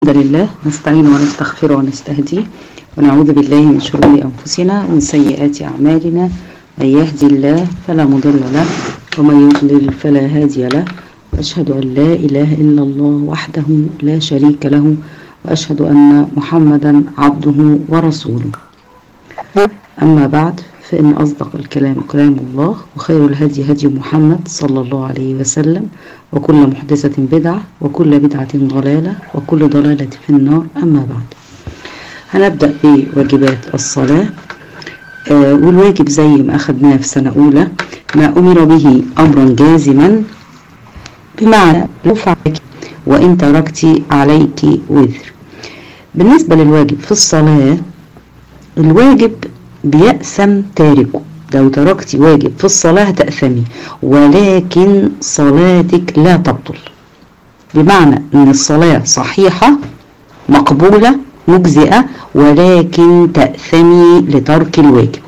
الحمد لله نستعين ونستغفر ونستهديه ونعوذ بالله من شرور أنفسنا ومن سيئات أعمالنا من يهدي الله فلا مضل له ومن يضلل فلا هادي له وأشهد أن لا إله إلا الله وحده لا شريك له وأشهد أن محمدا عبده ورسوله أما بعد فإن أصدق الكلام كلام الله وخير الهدي هدي محمد صلى الله عليه وسلم وكل محدثة بدعة وكل بدعة ضلالة وكل ضلالة في النار أما بعد هنبدأ بواجبات الصلاة آه والواجب زي ما أخذناه في سنة أولى ما أمر به أمرا جازما بمعنى لو فعلك وإن تركت عليك وزر بالنسبة للواجب في الصلاة الواجب بيأثم تاركه لو تركت واجب في الصلاة تأثمي ولكن صلاتك لا تبطل بمعنى ان الصلاة صحيحة مقبولة مجزئة ولكن تأثمي لترك الواجب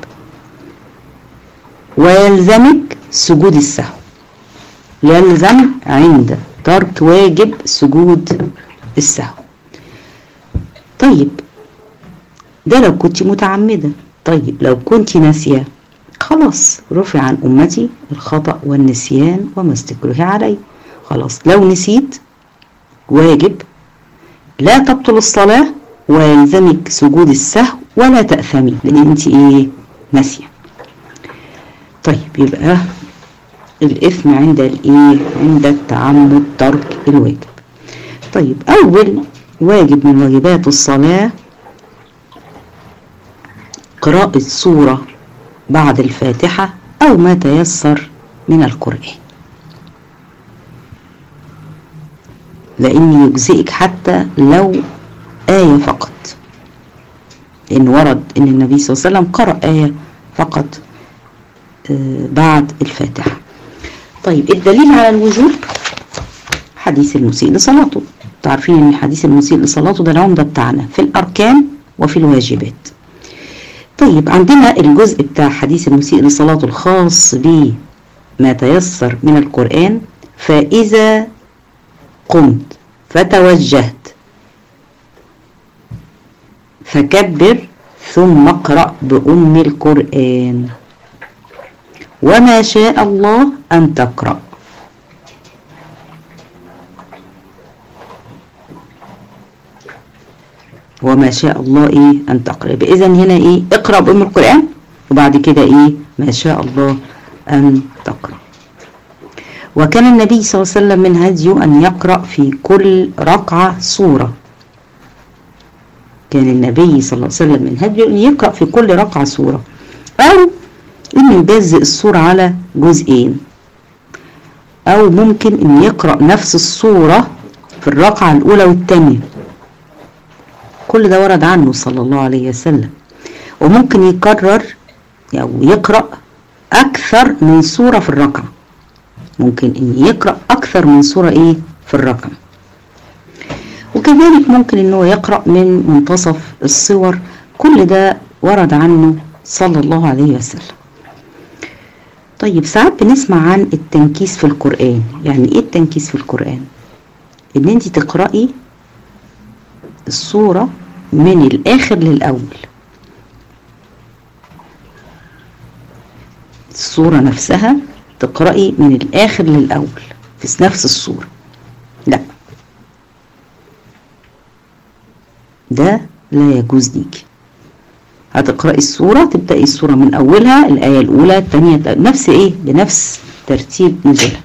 ويلزمك سجود السهو يلزم عند ترك واجب سجود السهو طيب ده لو كنت متعمدة طيب لو كنت ناسية خلاص رفع عن أمتي الخطأ والنسيان وما استكره عليه خلاص لو نسيت واجب لا تبطل الصلاة ويلزمك سجود السهو ولا تأثمي لأن انت ايه ناسية طيب يبقى الإثم عند الايه عند التعمد ترك الواجب طيب أول واجب من واجبات الصلاة قراءة سورة بعد الفاتحة أو ما تيسر من القرآن لأن يجزئك حتى لو آية فقط لأن ورد أن النبي صلى الله عليه وسلم قرأ آية فقط بعد الفاتحة طيب الدليل على الوجوب حديث المسيء لصلاته تعرفين أن حديث المسيء لصلاته ده العمدة بتاعنا في الأركان وفي الواجبات طيب عندنا الجزء بتاع حديث المسيء لصلاته الخاص بما تيسر من القرآن فإذا قمت فتوجهت فكبر ثم اقرأ بأم القرآن وما شاء الله أن تقرأ وما شاء الله ايه ان تقرأ اذا هنا ايه اقرأ بأم القرآن وبعد كده ايه ما شاء الله ان تقرأ وكان النبي صلى الله عليه وسلم من هديه ان يقرأ في كل ركعة سورة كان النبي صلى الله عليه وسلم من هديه ان يقرأ في كل ركعة سورة او ان يجزئ السورة على جزئين او ممكن ان يقرأ نفس السورة في الركعة الاولى والثانية كل ده ورد عنه صلى الله عليه وسلم وممكن يكرر أو يقرأ أكثر من سورة في الركعة ممكن إن يقرأ أكثر من سورة إيه في الركعة وكذلك ممكن إنه يقرأ من منتصف الصور كل ده ورد عنه صلى الله عليه وسلم طيب ساعات بنسمع عن التنكيس في القرآن يعني إيه التنكيس في القرآن إن أنت تقرأي الصورة من الآخر للأول الصورة نفسها تقرأي من الآخر للأول في نفس الصورة لا ده لا يجوز ليكي هتقرأي الصورة تبدأي الصورة من أولها الآية الأولى الثانية نفس إيه بنفس ترتيب نزولها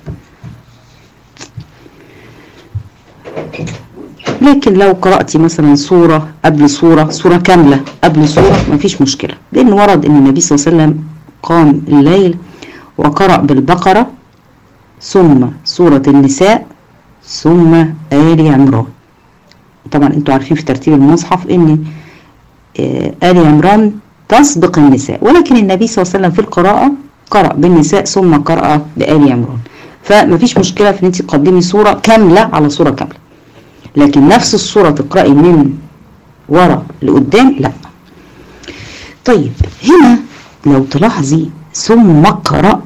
لكن لو قرأتي مثلا صورة قبل صورة صورة كاملة قبل صورة ما فيش مشكلة لأن ورد أن النبي صلى الله عليه وسلم قام الليل وقرأ بالبقرة ثم سورة النساء ثم آل عمران طبعا انتوا عارفين في ترتيب المصحف ان آل عمران تسبق النساء ولكن النبي صلى الله عليه وسلم في القراءة قرأ بالنساء ثم قرأ بآل عمران فما فيش مشكلة في ان انت تقدمي صورة كاملة على صورة كاملة لكن نفس الصورة تقرأي من ورا لقدام لا طيب هنا لو تلاحظي ثم اقرأ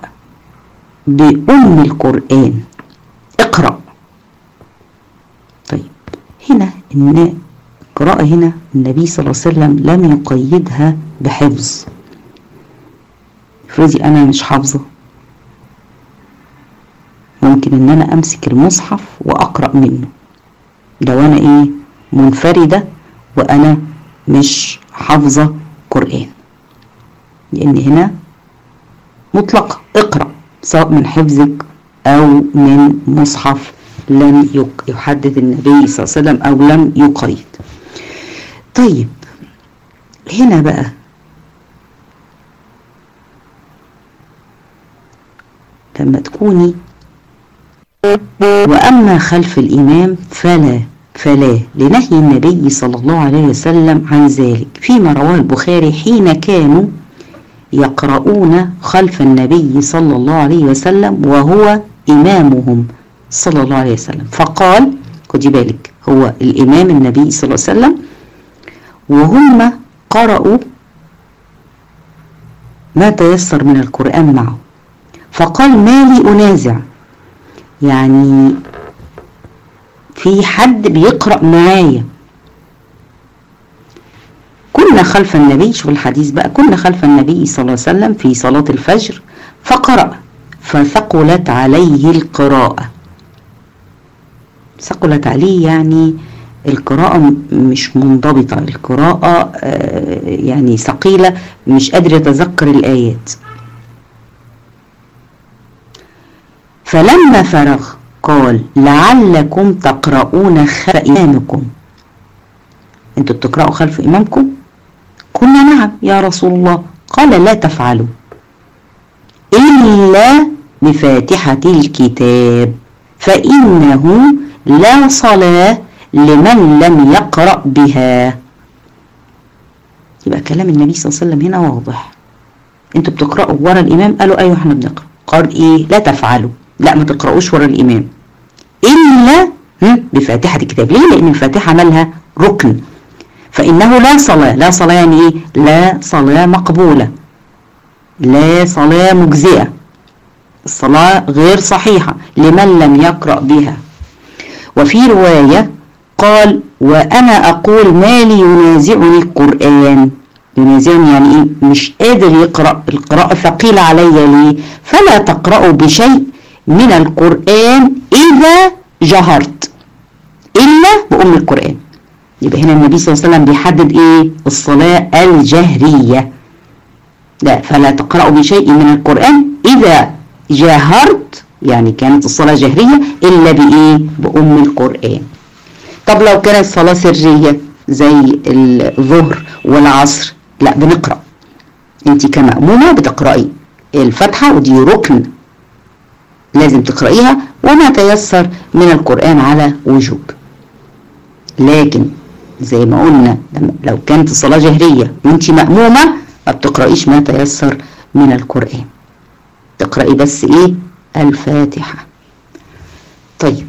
بأم القرآن اقرأ طيب هنا ان القراءة هنا النبي صلى الله عليه وسلم لم يقيدها بحفظ افرضي انا مش حافظة ممكن ان انا امسك المصحف واقرأ منه لو انا ايه منفردة وانا مش حافظة قرآن لان هنا مطلقة اقرأ سواء من حفظك او من مصحف لم يحدد النبي صلى الله عليه وسلم او لم يقيد طيب هنا بقى لما تكوني واما خلف الامام فلا فلا لنهي النبي صلى الله عليه وسلم عن ذلك فيما رواه البخاري حين كانوا يقرؤون خلف النبي صلى الله عليه وسلم وهو إمامهم صلى الله عليه وسلم فقال خدي بالك هو الإمام النبي صلى الله عليه وسلم وهم قرأوا ما تيسر من القرآن معه فقال ما لي أنازع يعني في حد بيقرأ معايا كنا خلف النبي شوف الحديث بقى كنا خلف النبي صلى الله عليه وسلم في صلاة الفجر فقرأ فثقلت عليه القراءة ثقلت عليه يعني القراءة مش منضبطة القراءة يعني ثقيلة مش قادر يتذكر الآيات فلما فرغ قال لعلكم تقرؤون خلف إمامكم انتوا بتقرأوا خلف إمامكم قلنا نعم يا رسول الله قال لا تفعلوا إلا بفاتحة الكتاب فإنه لا صلاة لمن لم يقرأ بها يبقى كلام النبي صلى الله عليه وسلم هنا واضح انتوا بتقرأوا ورا الإمام قالوا أيوة احنا بنقرأ قال إيه لا تفعلوا لا ما تقرأوش ورا الإمام إلا بفاتحة الكتاب ليه لأن الفاتحة مالها ركن فإنه لا صلاة لا صلاة يعني إيه لا صلاة مقبولة لا صلاة مجزئة الصلاة غير صحيحة لمن لم يقرأ بها وفي رواية قال وأنا أقول ما لي ينازعني القرآن ينازعني يعني إيه مش قادر يقرأ القراءة ثقيلة علي ليه فلا تقرأوا بشيء من القرآن إذا جهرت إلا بأم القرآن يبقى هنا النبي صلى الله عليه وسلم بيحدد إيه الصلاة الجهرية لا فلا تقرأوا بشيء من القرآن إذا جاهرت يعني كانت الصلاة جهرية إلا بإيه بأم القرآن طب لو كانت صلاة سرية زي الظهر والعصر لا بنقرأ انت كمأمومة بتقرأي الفاتحة ودي ركن لازم تقرأيها وما تيسر من القرآن على وجوب لكن زي ما قلنا لو كانت الصلاة جهرية وانت مأمومة ما بتقرأيش ما تيسر من القرآن تقرأي بس ايه الفاتحة طيب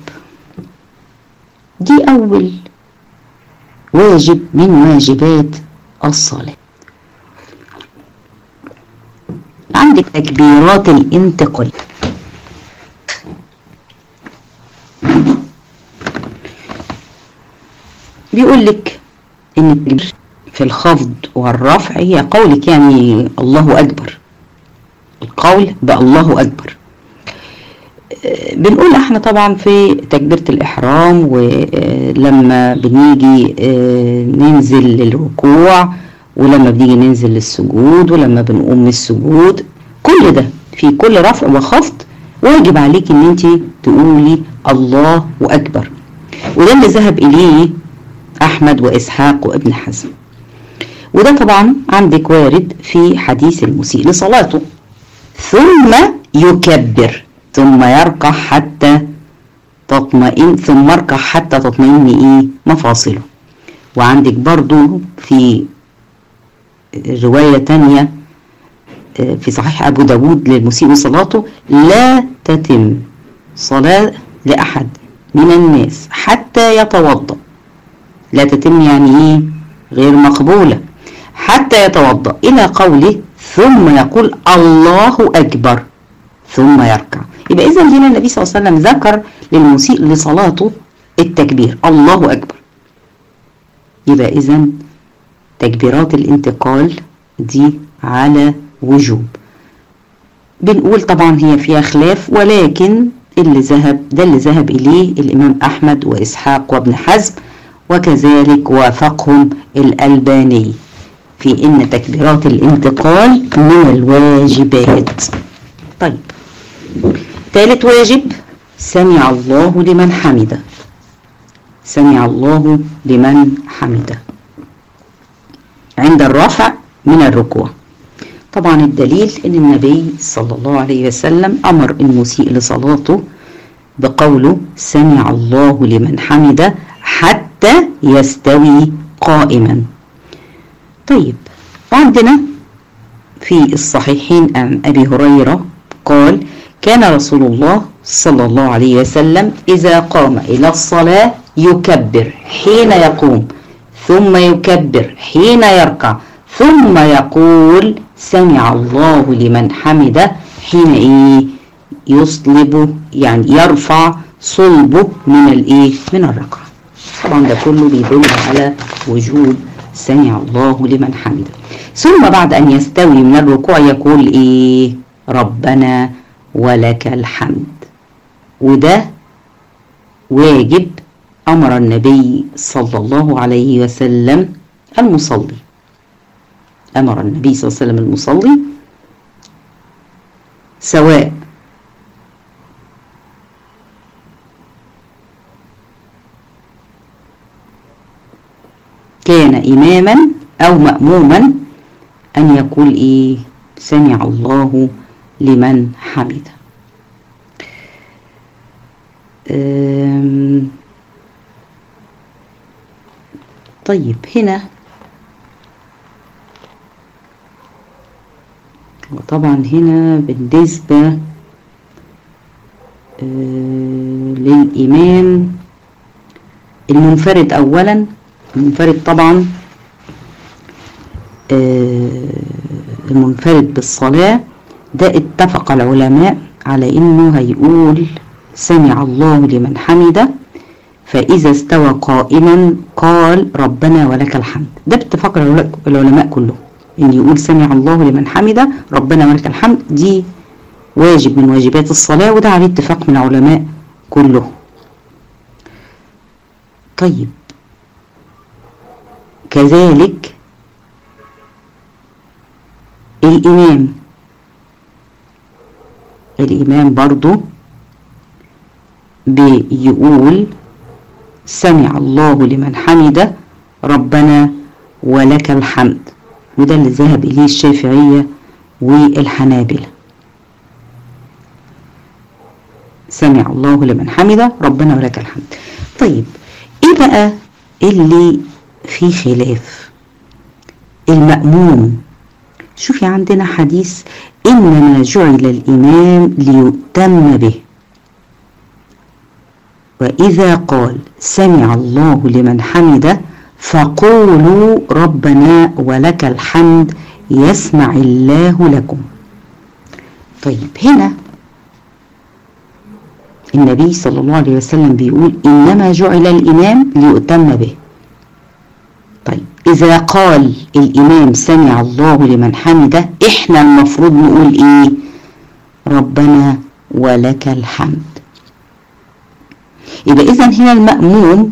دي أول واجب من واجبات الصلاة عندك تكبيرات الانتقال بيقول لك ان التكبير في الخفض والرفع هي قولك يعني الله اكبر القول بالله اكبر بنقول احنا طبعا في تكبيرة الاحرام ولما بنيجي ننزل للركوع ولما بنيجي ننزل للسجود ولما بنقوم من السجود كل ده في كل رفع وخفض واجب عليك ان انت تقولي الله اكبر وده اللي ذهب اليه احمد واسحاق وابن حزم وده طبعا عندك وارد في حديث المسيء لصلاته ثم يكبر ثم يركع حتى تطمئن ثم اركع حتى تطمئن ايه مفاصله وعندك برضو في رواية تانية في صحيح أبو داود للمسيء صلاته لا تتم صلاة لأحد من الناس حتى يتوضأ لا تتم يعني ايه غير مقبولة حتى يتوضأ إلى قوله ثم يقول الله أكبر ثم يركع يبقى إذا هنا النبي صلى الله عليه وسلم ذكر للمسيء لصلاته التكبير الله أكبر يبقى إذا تكبيرات الانتقال دي على وجوب بنقول طبعا هي فيها خلاف ولكن اللي ذهب ده اللي ذهب إليه الإمام أحمد وإسحاق وابن حزم وكذلك وافقهم الألباني في إن تكبيرات الانتقال من الواجبات طيب ثالث واجب سمع الله لمن حمده سمع الله لمن حمده عند الرفع من الركوع طبعا الدليل ان النبي صلى الله عليه وسلم امر المسيء لصلاته بقوله سمع الله لمن حمده حتى يستوي قائما طيب وعندنا في الصحيحين عن ابي هريره قال كان رسول الله صلى الله عليه وسلم اذا قام الى الصلاه يكبر حين يقوم ثم يكبر حين يركع ثم يقول سمع الله لمن حمده حين ايه يصلب يعني يرفع صلبه من الايه من الركعه طبعا ده كله بيدل على وجوب سمع الله لمن حمده ثم بعد ان يستوي من الركوع يقول ايه ربنا ولك الحمد وده واجب امر النبي صلى الله عليه وسلم المصلي امر النبي صلى الله عليه وسلم المصلي سواء كان إماما أو مأموما أن يقول إيه سمع الله لمن حمده أم، طيب هنا وطبعا هنا بالنسبة آه، للإمام المنفرد أولا المنفرد طبعا آه، المنفرد بالصلاة ده اتفق العلماء على انه هيقول سمع الله لمن حمده فإذا استوى قائما قال ربنا ولك الحمد ده باتفاق العل- العلماء كلهم ان يقول سمع الله لمن حمده ربنا ولك الحمد دي واجب من واجبات الصلاة وده عليه اتفاق من العلماء كلهم طيب كذلك الإمام الإمام برضو بيقول سمع الله لمن حمده ربنا ولك الحمد وده اللي ذهب إليه الشافعية والحنابلة سمع الله لمن حمده ربنا ولك الحمد طيب ايه بقى اللي فيه خلاف المأموم شوفي عندنا حديث إنما جعل الإمام ليؤتم به وإذا قال سمع الله لمن حمده فقولوا ربنا ولك الحمد يسمع الله لكم طيب هنا النبي صلى الله عليه وسلم بيقول إنما جعل الإمام ليؤتم به طيب إذا قال الإمام سمع الله لمن حمده إحنا المفروض نقول إيه ربنا ولك الحمد يبقى إذا هنا المأموم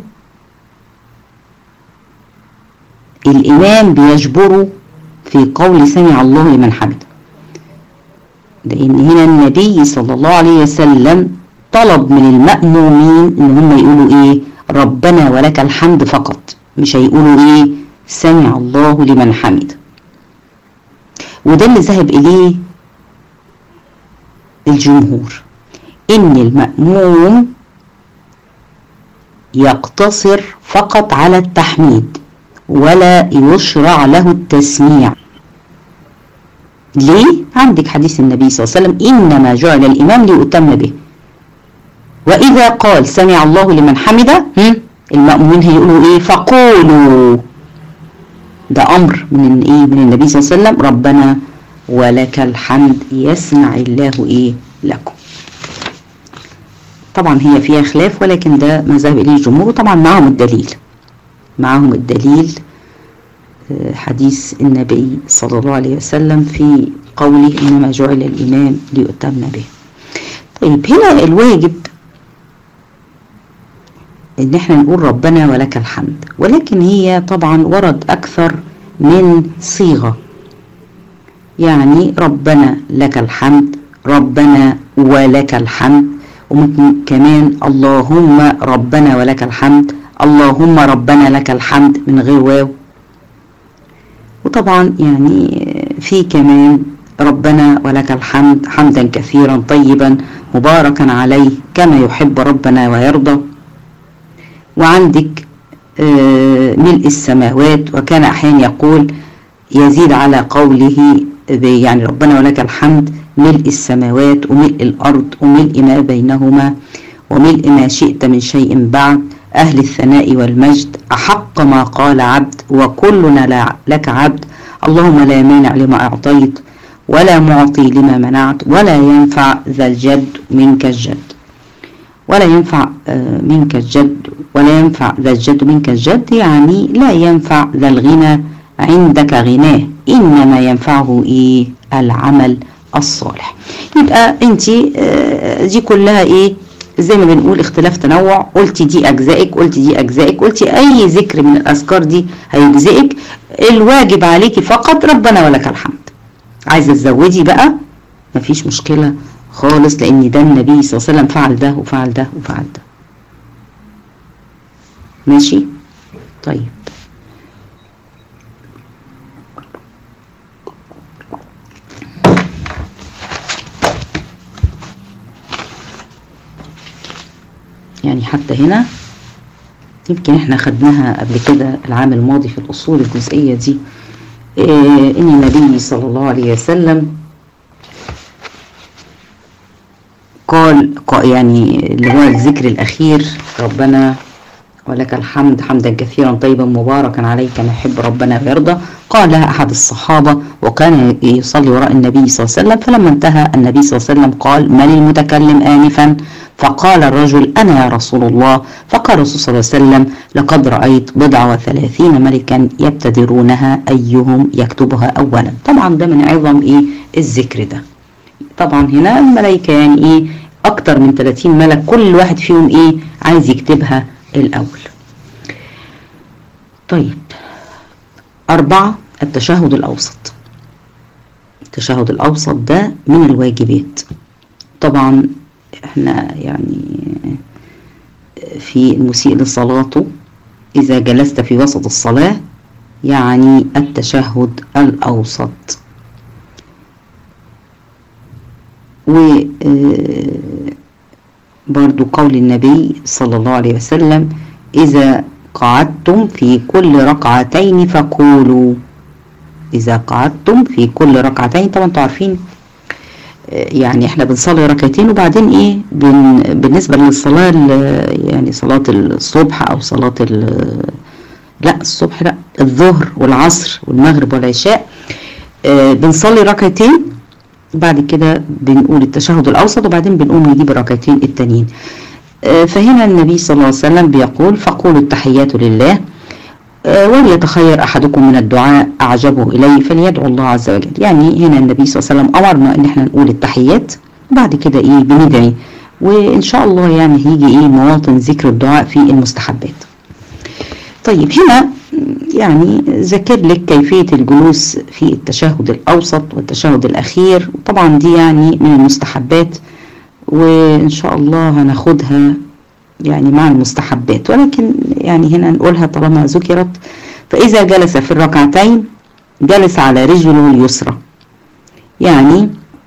الإمام بيجبره في قول سمع الله لمن حمده لأن هنا النبي صلى الله عليه وسلم طلب من المأمومين إن هم يقولوا إيه ربنا ولك الحمد فقط مش هيقولوا إيه سمع الله لمن حمده وده اللي ذهب إليه الجمهور إن المأموم يقتصر فقط على التحميد ولا يشرع له التسميع ليه؟ عندك حديث النبي صلى الله عليه وسلم إنما جعل الإمام ليؤتم به وإذا قال سمع الله لمن حمده هم؟ المأمومين هيقولوا إيه فقولوا ده أمر من إيه من النبي صلى الله عليه وسلم ربنا ولك الحمد يسمع الله إيه لكم طبعا هي فيها خلاف ولكن ده مذهب إليه الجمهور طبعا معهم الدليل معهم الدليل حديث النبي صلى الله عليه وسلم في قوله إنما جعل الإمام ليؤتم به طيب هنا الواجب ان احنا نقول ربنا ولك الحمد ولكن هي طبعا ورد اكثر من صيغة يعني ربنا لك الحمد ربنا ولك الحمد وممكن كمان اللهم ربنا ولك الحمد اللهم ربنا لك الحمد من غير واو وطبعا يعني في كمان ربنا ولك الحمد حمدا كثيرا طيبا مباركا عليه كما يحب ربنا ويرضى وعندك ملء السماوات وكان أحيانا يقول يزيد على قوله يعني ربنا ولك الحمد ملء السماوات وملء الأرض وملء ما بينهما وملء ما شئت من شيء بعد أهل الثناء والمجد أحق ما قال عبد وكلنا لك عبد اللهم لا مانع لما أعطيت ولا معطي لما منعت ولا ينفع ذا الجد منك الجد ولا ينفع منك الجد ولا ينفع ذا الجد منك الجد يعني لا ينفع ذا الغنى عندك غناه إنما ينفعه إيه العمل الصالح يبقى انت دي كلها ايه زي ما بنقول اختلاف تنوع قلتي دي اجزائك قلتي دي اجزائك قلتي اي ذكر من الاذكار دي هيجزئك الواجب عليكي فقط ربنا ولك الحمد عايزه تزودي بقى مفيش مشكله خالص لان ده النبي صلى الله عليه وسلم فعل ده وفعل ده وفعل ده ماشي طيب يعني حتى هنا يمكن احنا خدناها قبل كده العام الماضي في الاصول الجزئيه دي إيه ان النبي صلى الله عليه وسلم قال يعني اللي هو الذكر الاخير ربنا ولك الحمد حمدا كثيرا طيبا مباركا عليه كما يحب ربنا ويرضى قالها احد الصحابه وكان يصلي وراء النبي صلى الله عليه وسلم فلما انتهى النبي صلى الله عليه وسلم قال من المتكلم انفا فقال الرجل أنا يا رسول الله فقال الرسول صلى الله عليه وسلم لقد رأيت بضع وثلاثين ملكا يبتدرونها أيهم يكتبها أولا طبعا ده من عظم إيه الذكر ده طبعا هنا الملائكة يعني إيه أكتر من 30 ملك كل واحد فيهم إيه عايز يكتبها الأول طيب أربعة التشهد الأوسط التشهد الأوسط ده من الواجبات طبعا احنا يعني في المسيء لصلاته إذا جلست في وسط الصلاة يعني التشهد الأوسط و برضو قول النبي صلى الله عليه وسلم إذا قعدتم في كل ركعتين فقولوا إذا قعدتم في كل ركعتين طبعا انتوا عارفين يعني احنا بنصلي ركعتين وبعدين ايه بن بالنسبه للصلاه يعني صلاه الصبح او صلاه لا الصبح لا الظهر والعصر والمغرب والعشاء اه بنصلي ركعتين بعد كده بنقول التشهد الاوسط وبعدين بنقوم نجيب الركعتين التانيين اه فهنا النبي صلى الله عليه وسلم بيقول فقولوا التحيات لله وليتخير أحدكم من الدعاء أعجبه إليه فليدعو الله عز وجل يعني هنا النبي صلى الله عليه وسلم أمرنا إن احنا نقول التحيات بعد كده إيه بندعي وإن شاء الله يعني هيجي إيه مواطن ذكر الدعاء في المستحبات طيب هنا يعني ذكر لك كيفية الجلوس في التشهد الأوسط والتشهد الأخير طبعا دي يعني من المستحبات وإن شاء الله هناخدها يعني مع المستحبات ولكن يعني هنا نقولها طالما ذكرت فإذا جلس في الركعتين جلس على رجله اليسرى يعني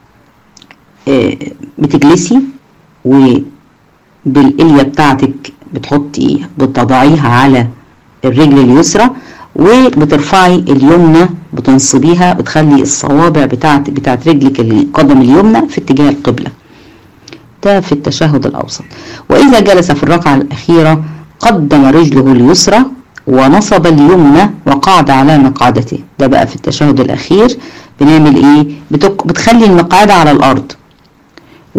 بتجلسي وبالإلية بتاعتك بتحطي بتضعيها على الرجل اليسرى وبترفعي اليمنى بتنصبيها بتخلي الصوابع بتاعت بتاعت رجلك القدم اليمنى في اتجاه القبله ده في التشهد الأوسط وإذا جلس في الركعة الأخيرة قدم رجله اليسرى ونصب اليمنى وقعد على مقعدته ده بقى في التشهد الأخير بنعمل إيه بتك... بتخلي المقعدة على الأرض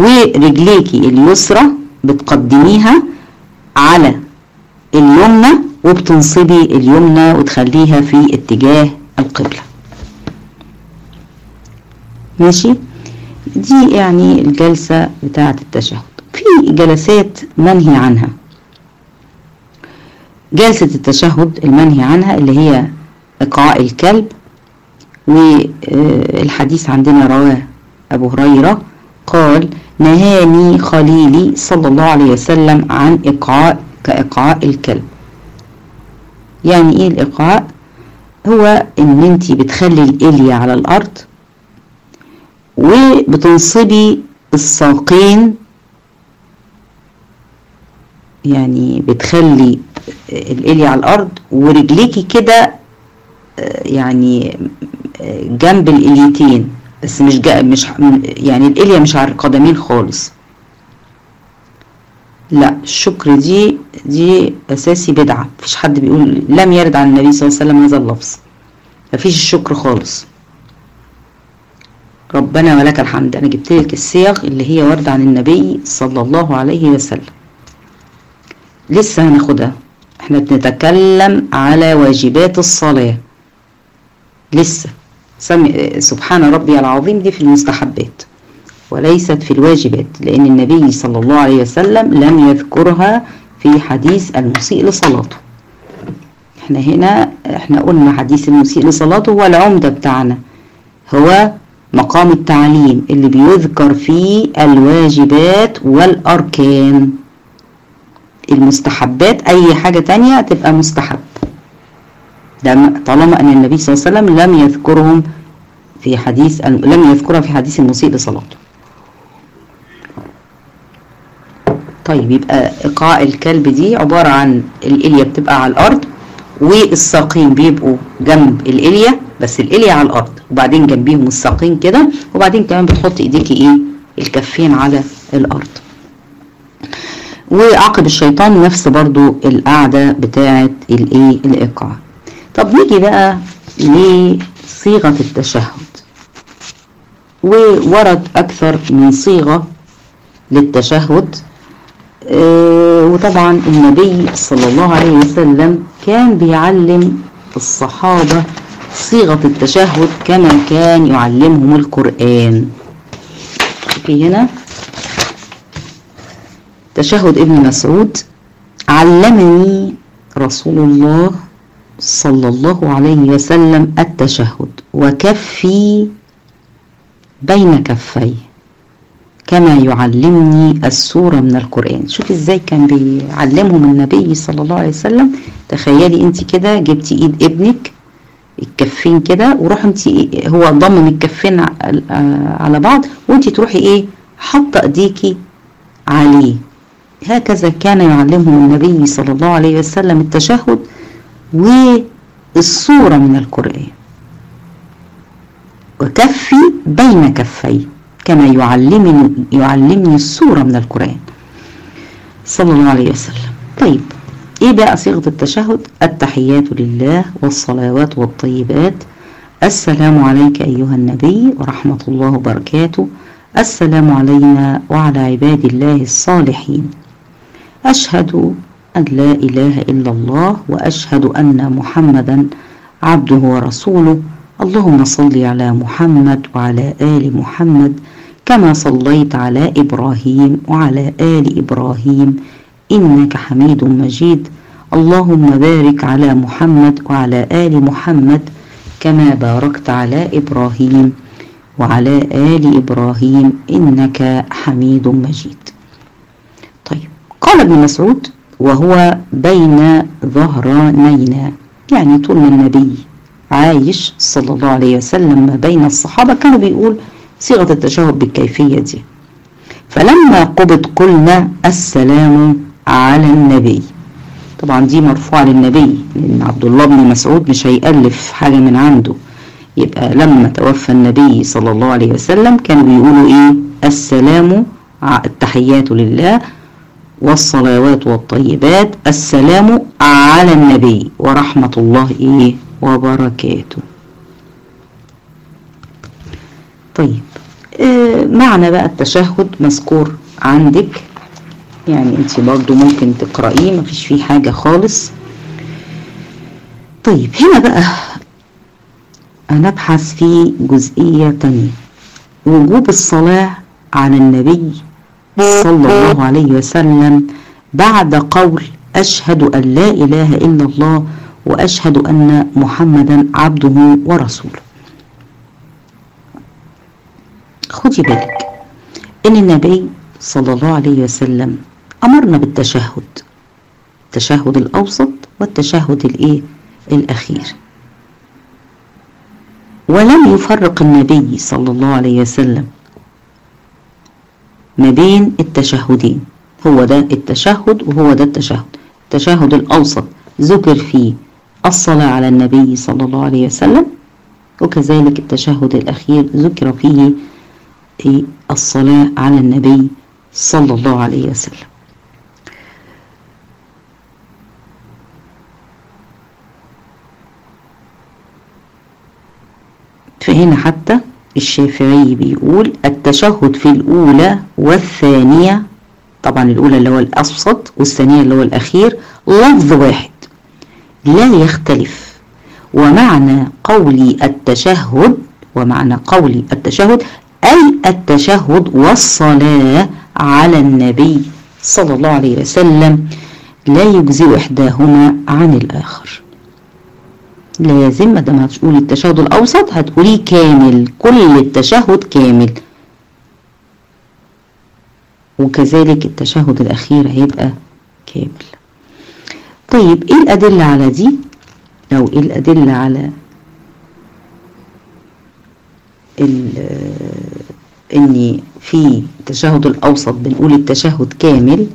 ورجليكي اليسرى بتقدميها على اليمنى وبتنصبي اليمنى وتخليها في اتجاه القبلة ماشي دي يعني الجلسة بتاعة التشهد في جلسات منهي عنها جلسة التشهد المنهي عنها اللي هي إقعاء الكلب والحديث عندنا رواه أبو هريرة قال نهاني خليلي صلى الله عليه وسلم عن إقعاء كإقعاء الكلب يعني إيه الإقعاء هو إن أنت بتخلي الإلية على الأرض وبتنصبي الساقين يعني بتخلي الإلية على الأرض ورجليكي كده يعني جنب الإليتين بس مش جا مش يعني الإلية مش على القدمين خالص لا الشكر دي دي أساسي بدعة مفيش حد بيقول لم يرد عن النبي صلى الله عليه وسلم هذا اللفظ مفيش الشكر خالص ربنا ولك الحمد أنا جبت لك الصيغ اللي هي ورد عن النبي صلى الله عليه وسلم لسه هناخدها احنا بنتكلم على واجبات الصلاة لسه سمي سبحان ربي العظيم دي في المستحبات وليست في الواجبات لأن النبي صلى الله عليه وسلم لم يذكرها في حديث المسيء لصلاته احنا هنا احنا قلنا حديث المسيء لصلاته هو العمدة بتاعنا هو مقام التعليم اللي بيذكر فيه الواجبات والأركان المستحبات أي حاجة تانية تبقى مستحب ده طالما أن النبي صلى الله عليه وسلم لم يذكرهم في حديث لم يذكرها في حديث المسيء لصلاته طيب يبقى إيقاع الكلب دي عبارة عن الإلية بتبقى على الأرض والساقين بيبقوا جنب الإلية بس الإلية على الأرض وبعدين جنبيهم الساقين كده وبعدين كمان بتحط إيديكي إيه الكفين على الأرض وعقب الشيطان نفس برضو القعدة بتاعة الإيه الإيقاع طب نيجي بقى لصيغة التشهد وورد أكثر من صيغة للتشهد وطبعا النبي صلى الله عليه وسلم كان بيعلم الصحابة صيغة التشهد كما كان يعلمهم القرآن في هنا تشهد ابن مسعود علمني رسول الله صلى الله عليه وسلم التشهد وكفي بين كفي كما يعلمني السورة من القرآن شوف ازاي كان بيعلمهم النبي صلى الله عليه وسلم تخيلي انت كده جبتي ايد ابنك الكفين كده وروح انت هو ضمم الكفين على بعض وانت تروحي ايه حاطه ايديكي عليه هكذا كان يعلمهم النبي صلى الله عليه وسلم التشهد والسورة من القرآن وكفي بين كفي كما يعلمني يعلمني السورة من القرآن صلى الله عليه وسلم طيب ايه بقى صيغة التشهد التحيات لله والصلوات والطيبات السلام عليك أيها النبي ورحمة الله وبركاته السلام علينا وعلى عباد الله الصالحين أشهد أن لا إله إلا الله وأشهد أن محمدا عبده ورسوله اللهم صل على محمد وعلى آل محمد كما صليت على إبراهيم وعلى آل إبراهيم إنك حميد مجيد اللهم بارك على محمد وعلى آل محمد كما باركت على إبراهيم وعلى آل إبراهيم إنك حميد مجيد طيب قال ابن مسعود وهو بين ظهرانينا يعني طول ما النبي عايش صلى الله عليه وسلم ما بين الصحابة كانوا بيقول صيغة التشهد بالكيفية دي فلما قبض قلنا السلام على النبي طبعا دي مرفوعة للنبي لأن عبد الله بن مسعود مش هيألف حاجة من عنده يبقى لما توفى النبي صلى الله عليه وسلم كانوا بيقولوا ايه السلام التحيات لله والصلوات والطيبات السلام على النبي ورحمة الله ايه وبركاته طيب آه معنى بقى التشهد مذكور عندك يعني انت برضو ممكن تقرأيه مفيش فيه حاجة خالص طيب هنا بقى هنبحث في جزئية تانية وجوب الصلاة على النبي صلى الله عليه وسلم بعد قول أشهد أن لا إله إلا الله وأشهد أن محمدا عبده ورسوله خدي بالك إن النبي صلى الله عليه وسلم أمرنا بالتشهد التشهد الأوسط والتشهد الإيه الأخير ولم يفرق النبي صلى الله عليه وسلم ما بين التشهدين هو ده التشهد وهو ده التشهد التشهد الأوسط ذكر فيه الصلاة على النبي صلى الله عليه وسلم وكذلك التشهد الأخير ذكر فيه الصلاة على النبي صلى الله عليه وسلم فهنا حتى الشافعي بيقول التشهد في الأولى والثانية طبعا الأولى اللي هو الأوسط والثانية اللي هو الأخير لفظ واحد لا يختلف ومعنى قولي التشهد ومعنى قولي التشهد أي التشهد والصلاة على النبي صلى الله عليه وسلم لا يجزئ إحداهما عن الآخر لازم ما دام هتقولي التشهد الأوسط هتقوليه كامل كل التشهد كامل وكذلك التشهد الأخير هيبقى كامل طيب ايه الأدلة على دي أو ايه الأدلة على ان في التشهد الأوسط بنقول التشهد كامل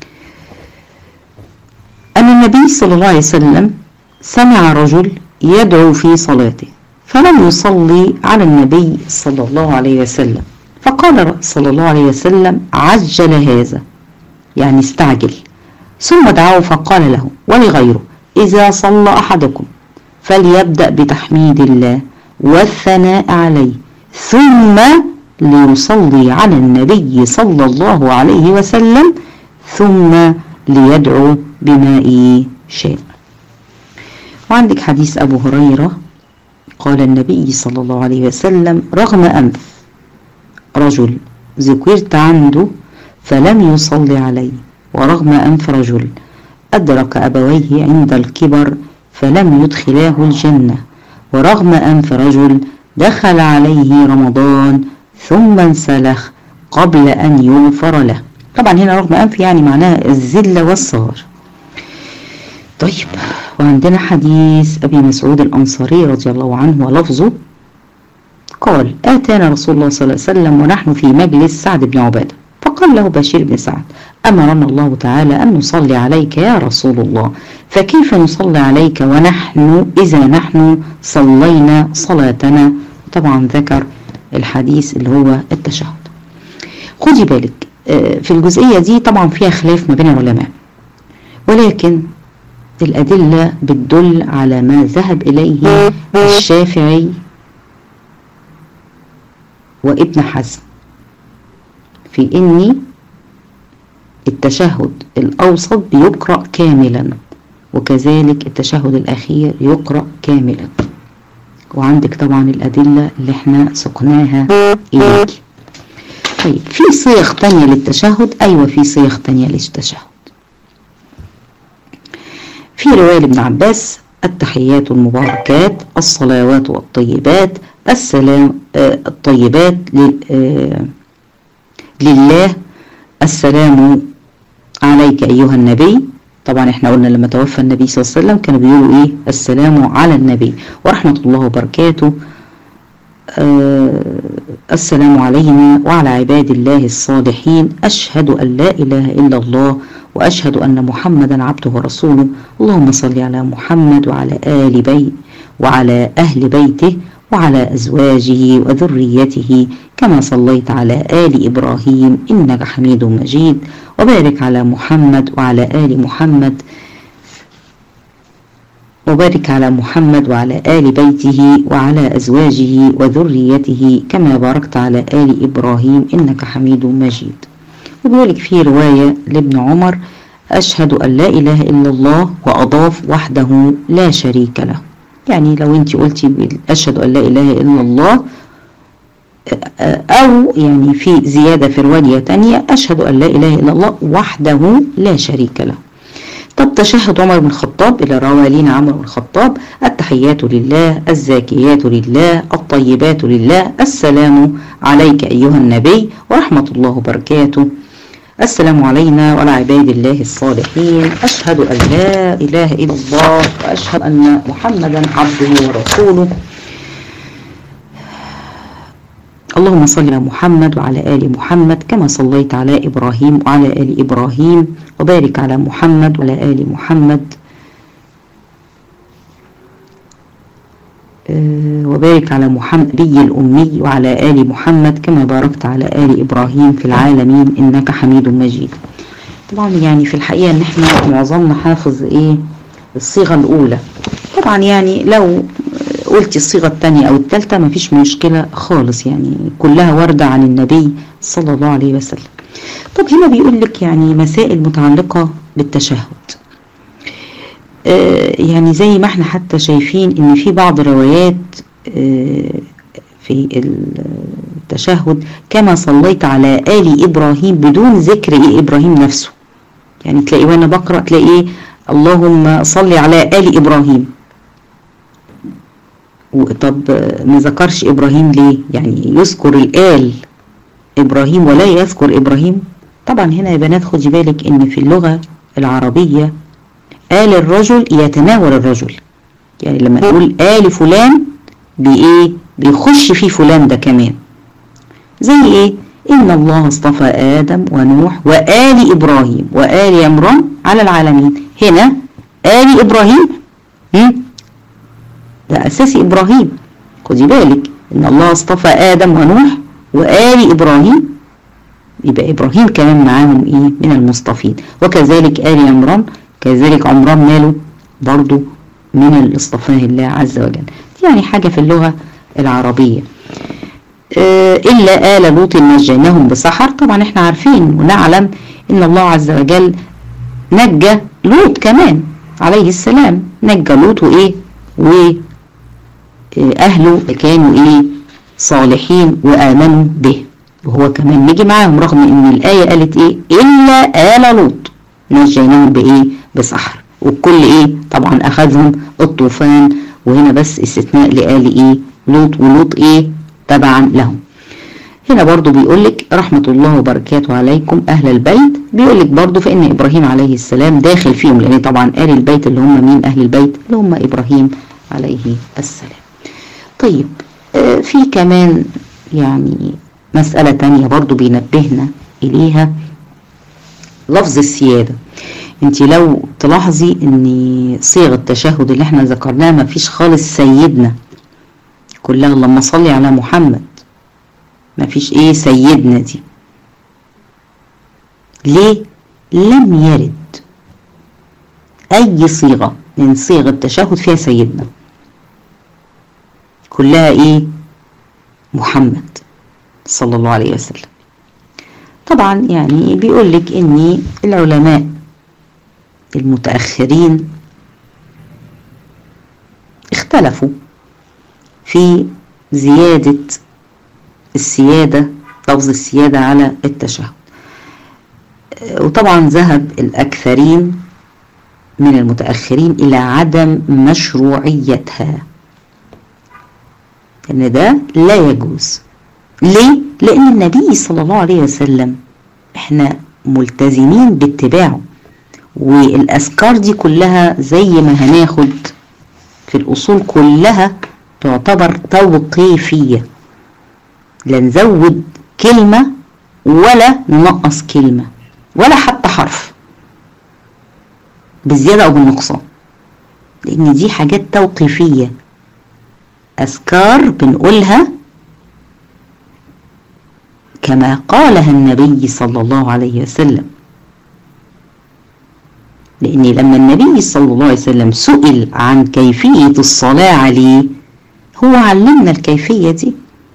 أن النبي صلى الله عليه وسلم سمع رجل يدعو في صلاته فلم يصلي على النبي صلى الله عليه وسلم فقال صلى الله عليه وسلم عجل هذا يعني استعجل ثم دعاه فقال له ولغيره إذا صلى أحدكم فليبدأ بتحميد الله والثناء عليه ثم ليصلي على النبي صلى الله عليه وسلم ثم ليدعو بما شاء وعندك حديث أبو هريرة قال النبي صلى الله عليه وسلم رغم أنف رجل ذكرت عنده فلم يصلي عليه ورغم أنف رجل أدرك أبويه عند الكبر فلم يدخلاه الجنة ورغم أنف رجل دخل عليه رمضان ثم انسلخ قبل أن يغفر له طبعا هنا رغم أنف يعني معناها الذلة والصغر طيب وعندنا حديث أبي مسعود الأنصاري رضي الله عنه ولفظه قال آتانا رسول الله صلى الله عليه وسلم ونحن في مجلس سعد بن عبادة فقال له بشير بن سعد أمرنا الله تعالى أن نصلي عليك يا رسول الله فكيف نصلي عليك ونحن إذا نحن صلينا صلاتنا طبعا ذكر الحديث اللي هو التشهد خدي بالك في الجزئية دي طبعا فيها خلاف ما بين العلماء ولكن الأدلة بتدل على ما ذهب إليه الشافعي وابن حزم في إن التشهد الأوسط بيقرأ كاملا وكذلك التشهد الأخير يقرأ كاملا وعندك طبعا الأدلة اللي احنا سقناها إليك طيب في صيغ تانية للتشهد أيوة في صيغ تانية للتشهد في رواية ابن عباس التحيات المباركات الصلوات والطيبات السلام آه الطيبات آه لله السلام عليك أيها النبي طبعا احنا قلنا لما توفى النبي صلى الله عليه وسلم كانوا بيقولوا ايه السلام على النبي ورحمة الله وبركاته آه السلام علينا وعلى عباد الله الصالحين أشهد أن لا إله إلا الله وأشهد أن محمدا عبده ورسوله اللهم صل على محمد وعلى آل بيت وعلى أهل بيته وعلى أزواجه وذريته كما صليت على آل إبراهيم إنك حميد مجيد وبارك على محمد وعلى آل محمد وبارك على محمد وعلى آل بيته وعلى أزواجه وذريته كما باركت على آل إبراهيم إنك حميد مجيد وبيقولك في رواية لابن عمر أشهد أن لا إله إلا الله وأضاف وحده لا شريك له يعني لو أنت قلتي أشهد أن لا إله إلا الله أو يعني في زيادة في رواية تانية أشهد أن لا إله إلا الله وحده لا شريك له طب تشهد عمر بن الخطاب إلى روالين عمر بن الخطاب التحيات لله الزاكيات لله الطيبات لله السلام عليك أيها النبي ورحمة الله وبركاته السلام علينا وعلى عباد الله الصالحين أشهد أن لا إله إلا الله وأشهد أن محمدا عبده ورسوله اللهم صل على محمد وعلى آل محمد كما صليت على إبراهيم وعلى آل إبراهيم وبارك على محمد وعلى آل محمد وبارك على محمد نبي الأمي وعلى آل محمد كما باركت على آل إبراهيم في العالمين إنك حميد مجيد طبعا يعني في الحقيقة إن إحنا معظمنا حافظ إيه الصيغة الأولى طبعا يعني لو قلت الصيغة الثانية أو الثالثة مفيش مشكلة خالص يعني كلها واردة عن النبي صلى الله عليه وسلم طب هنا بيقول لك يعني مسائل متعلقة بالتشهد آه يعني زي ما احنا حتى شايفين ان في بعض روايات آه في التشهد كما صليت على آل إبراهيم بدون ذكر إيه إبراهيم نفسه يعني تلاقي وأنا بقرأ تلاقي إيه اللهم صل على آل إبراهيم طب ما ذكرش ابراهيم ليه يعني يذكر الال ابراهيم ولا يذكر ابراهيم طبعا هنا يا بنات خدي بالك ان في اللغه العربيه آل الرجل يتناول الرجل يعني لما نقول آل فلان بإيه بيخش في فلان ده كمان زي إيه إن الله اصطفى آدم ونوح وآل إبراهيم وآل عمران على العالمين هنا آل إبراهيم ده أساسي إبراهيم خدي بالك إن الله اصطفى آدم ونوح وآل إبراهيم يبقى إبراهيم كمان معاهم إيه من المصطفين وكذلك آل عمران كذلك عمران ماله برضو من الاصطفاه الله عز وجل يعني حاجة في اللغة العربية آه إلا آل لوط نجيناهم بسحر طبعا احنا عارفين ونعلم إن الله عز وجل نجى لوط كمان عليه السلام نجى لوط وإيه وأهله كانوا إيه صالحين وآمنوا به وهو كمان نجي معاهم رغم إن الآية قالت إيه إلا آل لوط نجيناهم بإيه بسحر والكل إيه طبعا أخذهم الطوفان وهنا بس استثناء لآل إيه لوط ولوط إيه تبعا لهم هنا برضو بيقول لك رحمة الله وبركاته عليكم أهل البيت بيقول لك برضو فإن إبراهيم عليه السلام داخل فيهم لأن طبعا آل البيت اللي هم مين أهل البيت اللي هم إبراهيم عليه السلام طيب آه في كمان يعني مسألة تانية برضو بينبهنا إليها لفظ السيادة انت لو تلاحظي ان صيغ التشهد اللي احنا ذكرناها ما فيش خالص سيدنا كلها اللهم صل على محمد ما فيش ايه سيدنا دي ليه لم يرد اي صيغة من صيغ التشهد فيها سيدنا كلها ايه محمد صلى الله عليه وسلم طبعا يعني بيقول لك ان العلماء المتأخرين اختلفوا في زيادة السيادة لفظ السيادة على التشهد وطبعا ذهب الأكثرين من المتأخرين إلى عدم مشروعيتها إن ده لا يجوز ليه؟ لأن النبي صلى الله عليه وسلم احنا ملتزمين باتباعه والأذكار دي كلها زي ما هناخد في الأصول كلها تعتبر توقيفية لا نزود كلمة ولا ننقص كلمة ولا حتى حرف بالزيادة أو بالنقصان لأن دي حاجات توقيفية أذكار بنقولها كما قالها النبي صلى الله عليه وسلم لأن لما النبي صلى الله عليه وسلم سئل عن كيفية الصلاة عليه هو علمنا الكيفية دي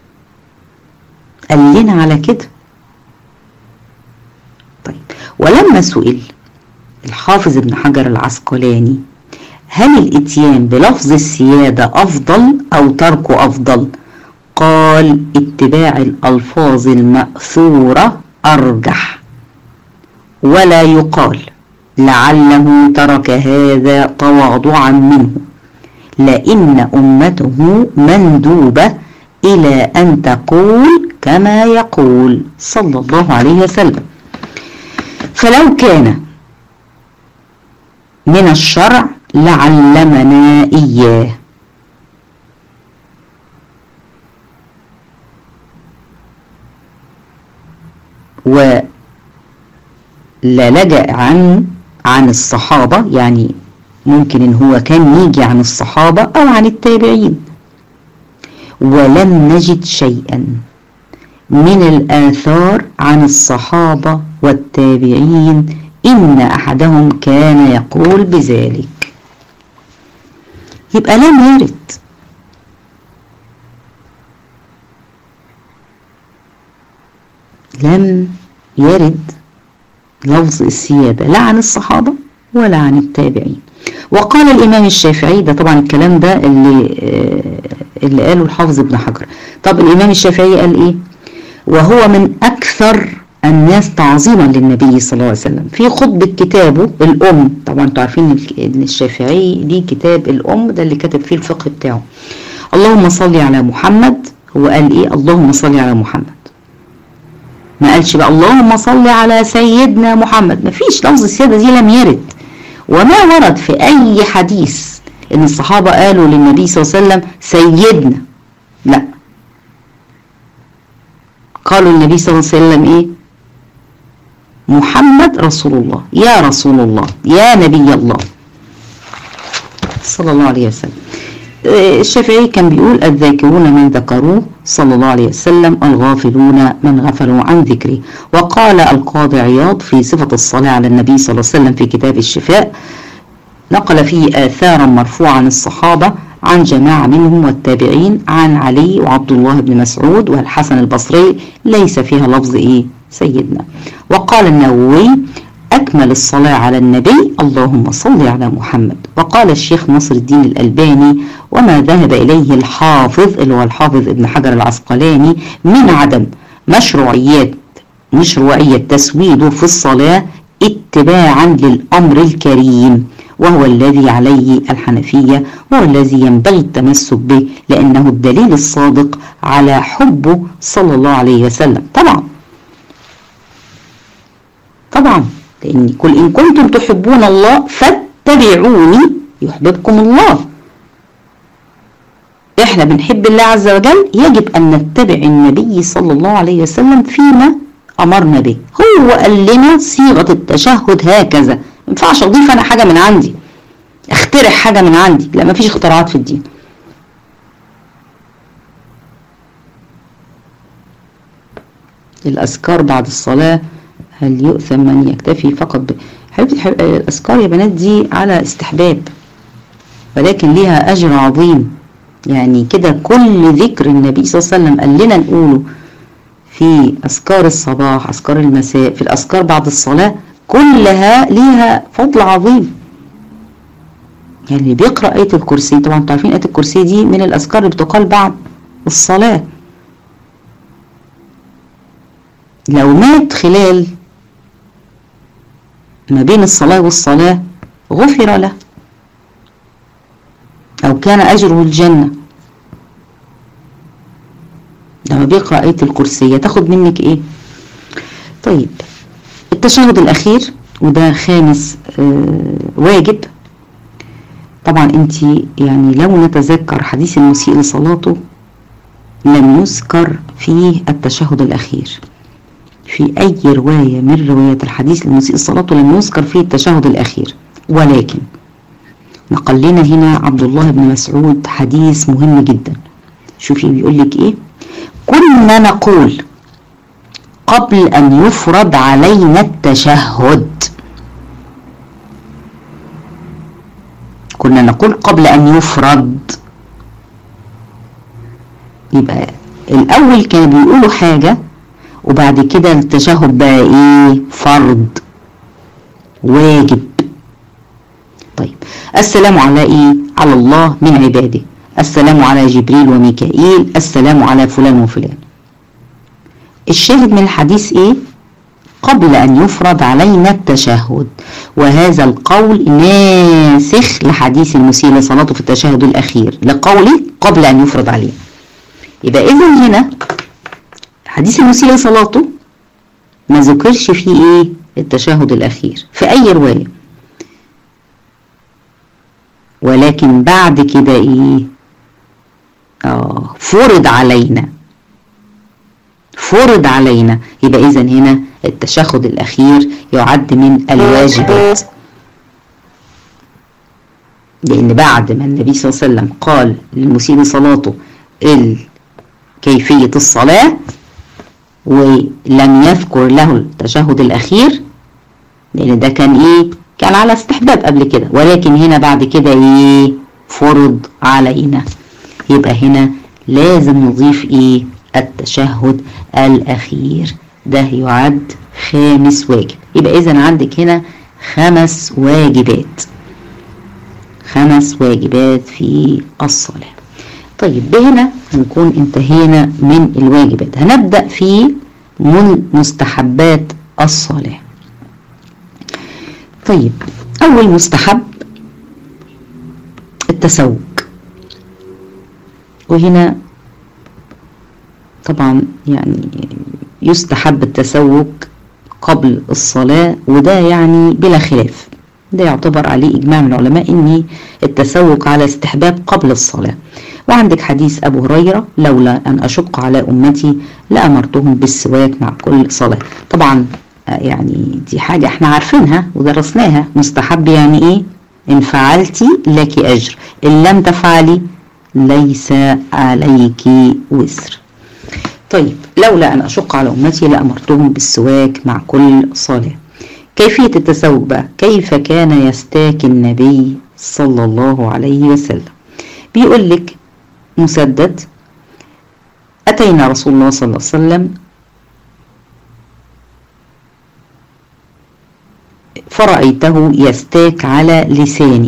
قال لنا على كده طيب ولما سئل الحافظ ابن حجر العسقلاني هل الاتيان بلفظ السيادة أفضل أو تركه أفضل قال اتباع الألفاظ المأثورة أرجح ولا يقال لعله ترك هذا تواضعا منه لأن أمته مندوبة إلى أن تقول كما يقول صلى الله عليه وسلم فلو كان من الشرع لعلمنا إياه ولا لجأ عن عن الصحابة يعني ممكن ان هو كان يجي عن الصحابة او عن التابعين ولم نجد شيئا من الآثار عن الصحابة والتابعين إن أحدهم كان يقول بذلك يبقى لم يرد لم يرد لفظ السيادة لا عن الصحابة ولا عن التابعين وقال الإمام الشافعي ده طبعا الكلام ده اللي اللي قاله الحافظ ابن حجر طب الإمام الشافعي قال إيه وهو من أكثر الناس تعظيما للنبي صلى الله عليه وسلم في خطبة كتابه الأم طبعا انتوا عارفين ان الشافعي ليه كتاب الأم ده اللي كتب فيه الفقه بتاعه اللهم صل على محمد هو قال ايه اللهم صل على محمد ما قالش بقى اللهم صل على سيدنا محمد ما فيش لفظ السيادة دي لم يرد وما ورد في أي حديث ان الصحابة قالوا للنبي صلى الله عليه وسلم سيدنا لا قالوا النبي صلى الله عليه وسلم ايه محمد رسول الله يا رسول الله يا نبي الله صلى الله عليه وسلم الشافعي كان بيقول الذاكرون من ذكروه صلى الله عليه وسلم الغافلون من غفلوا عن ذكره وقال القاضي عياض في صفة الصلاة على النبي صلى الله عليه وسلم في كتاب الشفاء نقل فيه آثارا مرفوعة عن الصحابة عن جماعة منهم والتابعين عن علي وعبد الله بن مسعود والحسن البصري ليس فيها لفظ إيه سيدنا وقال النووي أكمل الصلاة على النبي اللهم صل على محمد وقال الشيخ نصر الدين الألباني وما ذهب إليه الحافظ اللي هو الحافظ ابن حجر العسقلاني من عدم مشروعيات مشروعية تسويده في الصلاة اتباعا للأمر الكريم وهو الذي عليه الحنفية وهو الذي ينبغي التمسك به لأنه الدليل الصادق على حبه صلى الله عليه وسلم طبعا طبعا لأن كل إن كنتم تحبون الله فاتبعوني يحببكم الله إحنا بنحب الله عز وجل يجب أن نتبع النبي صلى الله عليه وسلم فيما أمرنا به هو قال لنا صيغة التشهد هكذا ما ينفعش أضيف أنا حاجة من عندي اخترع حاجة من عندي لا مفيش اختراعات في الدين الأذكار بعد الصلاة هل يؤثم من يكتفي فقط ب... حبيبتي الأذكار يا بنات دي على استحباب ولكن ليها أجر عظيم يعني كده كل ذكر النبي صلى الله عليه وسلم قال لنا نقوله في أذكار الصباح أذكار المساء في الأذكار بعد الصلاة كلها ليها فضل عظيم يعني اللي بيقرأ آية الكرسي طبعا انتوا عارفين آية الكرسي دي من الأذكار اللي بتقال بعد الصلاة لو مات خلال ما بين الصلاة والصلاة غفر له أو كان أجره الجنة لما بيقرأ آية الكرسي تاخد منك إيه طيب التشهد الأخير وده خامس آه واجب طبعا انت يعني لو نتذكر حديث المسيء لصلاته لم يذكر فيه التشهد الأخير في أي رواية من روايات الحديث المسيء صلاته لم يذكر فيه التشهد الأخير ولكن نقل لنا هنا عبد الله بن مسعود حديث مهم جدا شوفي بيقول لك ايه كنا نقول قبل أن يفرض علينا التشهد كنا نقول قبل أن يفرض يبقى الأول كانوا بيقولوا حاجة وبعد كده التشهد بقى إيه فرض واجب طيب السلام على ايه على الله من عباده السلام على جبريل وميكائيل السلام على فلان وفلان الشاهد من الحديث ايه قبل ان يفرض علينا التشهد وهذا القول ناسخ لحديث المسيء لصلاته في التشهد الاخير لقوله قبل ان يفرض عليه يبقى اذا هنا حديث المسيء لصلاته ما ذكرش فيه ايه التشهد الاخير في اي روايه ولكن بعد كده ايه اه فرض علينا فرض علينا يبقى اذا هنا التشهد الاخير يعد من الواجبات لان بعد ما النبي صلى الله عليه وسلم قال للمسيء صلاته كيفيه الصلاه ولم يذكر له التشهد الاخير لان ده كان ايه كان على استحباب قبل كده ولكن هنا بعد كده ايه فرض علينا يبقى هنا لازم نضيف ايه التشهد الاخير ده يعد خامس واجب يبقى اذا عندك هنا خمس واجبات خمس واجبات في الصلاة طيب بهنا هنكون انتهينا من الواجبات هنبدأ في من مستحبات الصلاة طيب أول مستحب التسوق وهنا طبعا يعني يستحب التسوق قبل الصلاة وده يعني بلا خلاف ده يعتبر عليه إجماع من العلماء إن التسوق على استحباب قبل الصلاة وعندك حديث أبو هريرة لولا أن أشق على أمتي لأمرتهم بالسواك مع كل صلاة طبعا يعني دي حاجة احنا عارفينها ودرسناها مستحب يعني ايه إن فعلتي لك أجر إن لم تفعلي ليس عليك وزر طيب لولا أن أشق على أمتي لأمرتهم بالسواك مع كل صلاة كيفية التسوق بقى كيف كان يستاك النبي صلى الله عليه وسلم بيقول لك مسدد أتينا رسول الله صلى الله عليه وسلم فرأيته يستاك على لساني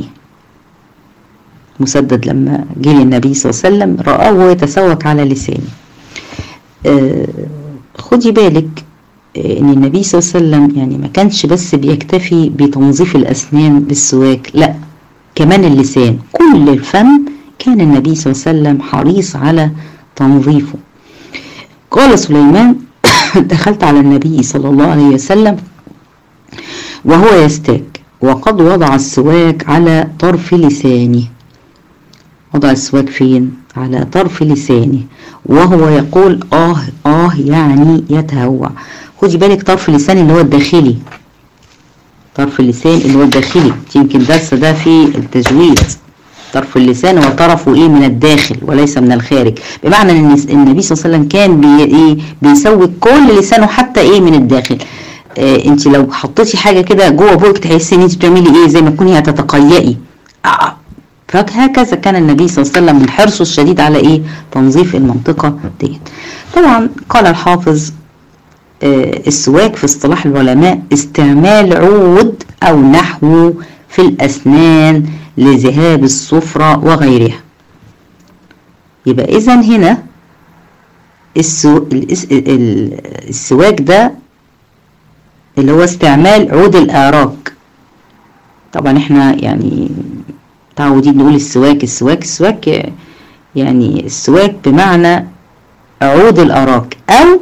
مسدد لما جه للنبي صلى الله عليه وسلم رآه يتسوق على لسانه آه خدي بالك آه ان النبي صلى الله عليه وسلم يعني ما كانش بس بيكتفي بتنظيف الاسنان بالسواك لا كمان اللسان كل الفم كان النبي صلى الله عليه وسلم حريص على تنظيفه قال سليمان دخلت على النبي صلى الله عليه وسلم وهو يستاك وقد وضع السواك على طرف لسانه وضع السواك فين على طرف لسانه وهو يقول اه اه يعني يتهوع خدي بالك طرف اللسان اللي هو الداخلي طرف اللسان اللي هو الداخلي يمكن درس ده في التجويد طرف اللسان هو طرفه ايه من الداخل وليس من الخارج بمعنى ان النبي صلى الله عليه وسلم كان بي ايه بيسوي كل لسانه حتى ايه من الداخل آه انت لو حطيتي حاجه كده جوه بوقك تحسي ان انت بتعملي ايه زي ما تكوني هتتقيئي آه فهكذا كان النبي صلى الله عليه وسلم من حرصه الشديد على ايه تنظيف المنطقه ديت طبعا قال الحافظ آه السواك في اصطلاح العلماء استعمال عود او نحو في الاسنان لذهاب الصفرة وغيرها يبقى اذا هنا السو... السواك ده اللي هو استعمال عود الآراك طبعا احنا يعني متعودين نقول السواك السواك السواك يعني السواك بمعنى عود الأراك أو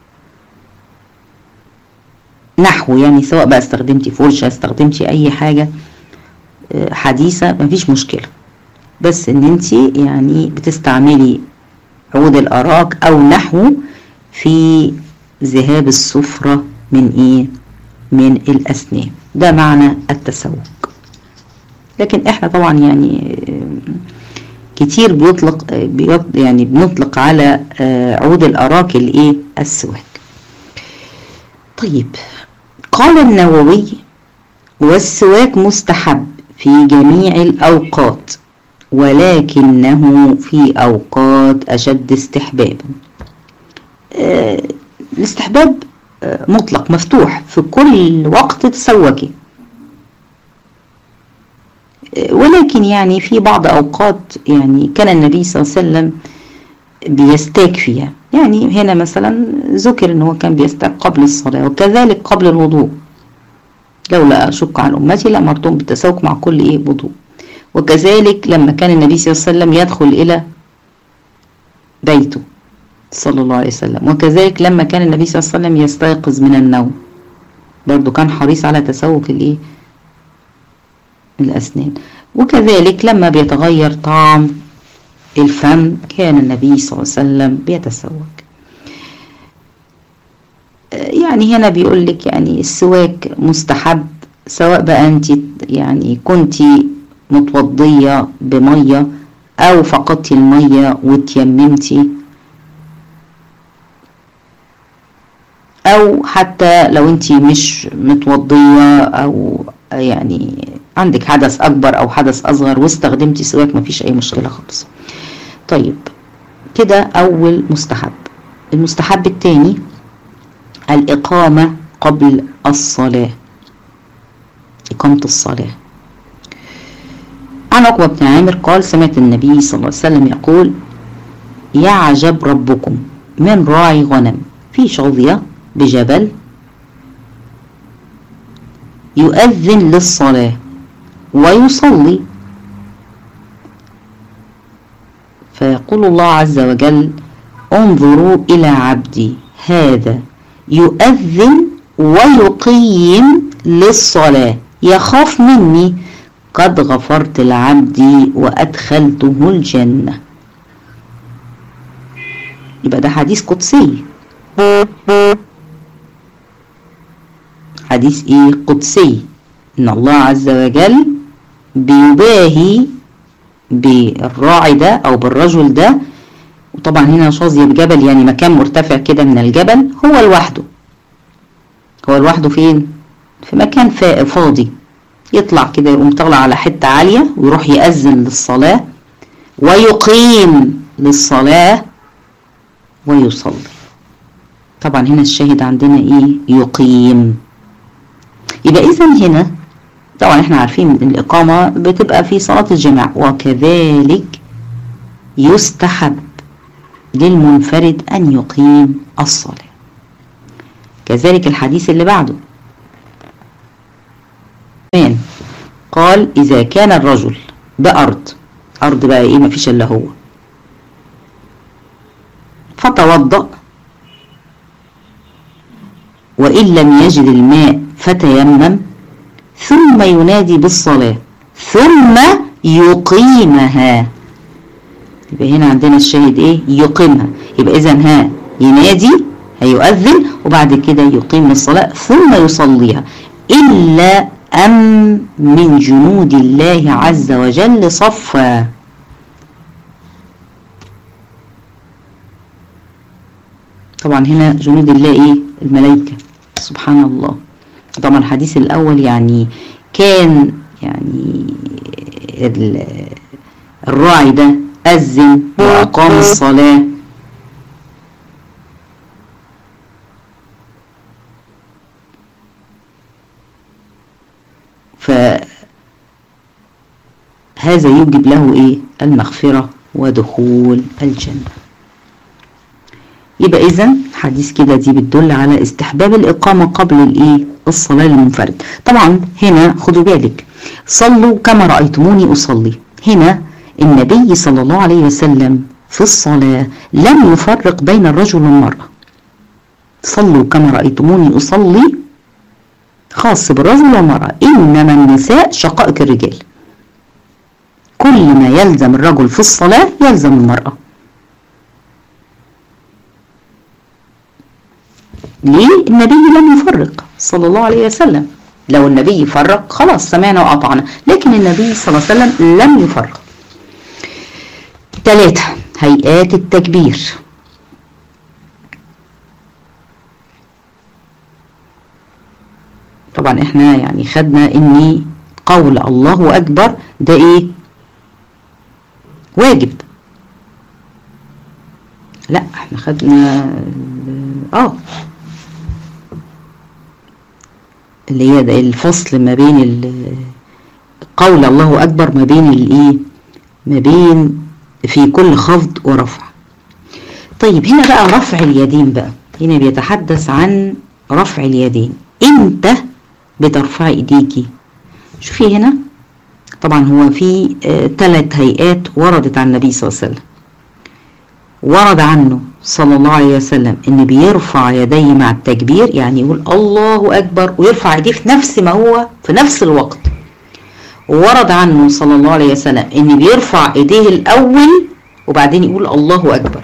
نحو يعني سواء بقى استخدمتي فرشة استخدمتي أي حاجة حديثة مفيش مشكلة بس ان انت يعني بتستعملي عود الأراك أو نحو في ذهاب السفرة من ايه من الأسنان ده معنى التسوق لكن احنا طبعا يعني كتير بيطلق يعني بنطلق على عود الأراك الايه السواك طيب قال النووي والسواك مستحب في جميع الأوقات ولكنه في أوقات أشد استحبابا أه الاستحباب أه مطلق مفتوح في كل وقت تسوكي ولكن يعني في بعض أوقات يعني كان النبي صلى الله عليه وسلم بيستاك فيها يعني هنا مثلا ذكر ان هو كان بيستاك قبل الصلاة وكذلك قبل الوضوء لولا أشق على أمتي لأمرتهم بالتسوق مع كل إيه وضوء وكذلك لما كان النبي صلى الله عليه وسلم يدخل إلى بيته صلى الله عليه وسلم وكذلك لما كان النبي صلى الله عليه وسلم يستيقظ من النوم برضو كان حريص على تسوق الايه الأسنان وكذلك لما بيتغير طعم الفم كان النبي صلى الله عليه وسلم بيتسوق يعني هنا بيقول لك يعني السواك مستحب سواء بقى انت يعني كنت متوضية بمية او فقدتي المية وتيممتي او حتى لو انت مش متوضية او يعني عندك حدث اكبر او حدث اصغر واستخدمتي سواك مفيش اي مشكلة خالص طيب كده اول مستحب المستحب التاني الإقامة قبل الصلاة إقامة الصلاة عن عقبة بن عامر قال سمعت النبي صلى الله عليه وسلم يقول يعجب ربكم من راعي غنم في شظية بجبل يؤذن للصلاة ويصلي فيقول الله عز وجل انظروا إلى عبدي هذا يؤذن ويقيم للصلاة يخاف مني قد غفرت لعبدي وأدخلته الجنة يبقى ده حديث قدسي حديث ايه قدسي ان الله عز وجل بيباهي بالراعي ده او بالرجل ده وطبعا هنا شاذية بجبل يعني مكان مرتفع كده من الجبل هو لوحده هو لوحده فين في مكان فاضي يطلع كده يقوم طالع على حتة عالية ويروح يأذن للصلاة ويقيم للصلاة ويصلي طبعا هنا الشاهد عندنا ايه يقيم يبقى اذا هنا طبعا احنا عارفين ان الاقامة بتبقى في صلاة الجماعة وكذلك يستحب للمنفرد أن يقيم الصلاة كذلك الحديث اللي بعده قال إذا كان الرجل بأرض أرض بقى إيه مفيش إلا هو فتوضأ وإن لم يجد الماء فتيمم ثم ينادي بالصلاة ثم يقيمها يبقى هنا عندنا الشاهد ايه يقيمها يبقى اذا ها ينادي هيؤذن وبعد كده يقيم الصلاة ثم يصليها إلا أم من جنود الله عز وجل صفا طبعا هنا جنود الله ايه الملائكة سبحان الله طبعا الحديث الأول يعني كان يعني الراعي ده أذن وأقام الصلاة فهذا يوجب له إيه المغفرة ودخول الجنة يبقى إذا حديث كده دي بتدل على استحباب الإقامة قبل الإيه الصلاة للمنفرد طبعا هنا خدوا بالك صلوا كما رأيتموني أصلي هنا النبي صلى الله عليه وسلم في الصلاة لم يفرق بين الرجل والمرأة صلوا كما رأيتموني أصلي خاص بالرجل والمرأة إنما النساء شقائق الرجال كل ما يلزم الرجل في الصلاة يلزم المرأة ليه النبي لم يفرق صلى الله عليه وسلم لو النبي فرق خلاص سمعنا وأطعنا لكن النبي صلى الله عليه وسلم لم يفرق ثلاثة هيئات التكبير طبعا احنا يعني خدنا ان قول الله اكبر ده ايه واجب لا احنا خدنا اه اللي هي ده الفصل ما بين قول الله أكبر ما بين الإيه ما بين في كل خفض ورفع طيب هنا بقى رفع اليدين بقى هنا بيتحدث عن رفع اليدين امتى بترفعي ايديكي شوفي هنا طبعا هو في ثلاث آه هيئات وردت عن النبي صلى الله عليه وسلم ورد عنه صلى الله عليه وسلم ان بيرفع يديه مع التكبير يعني يقول الله اكبر ويرفع يديه في نفس ما هو في نفس الوقت ورد عنه صلى الله عليه وسلم ان بيرفع ايديه الاول وبعدين يقول الله اكبر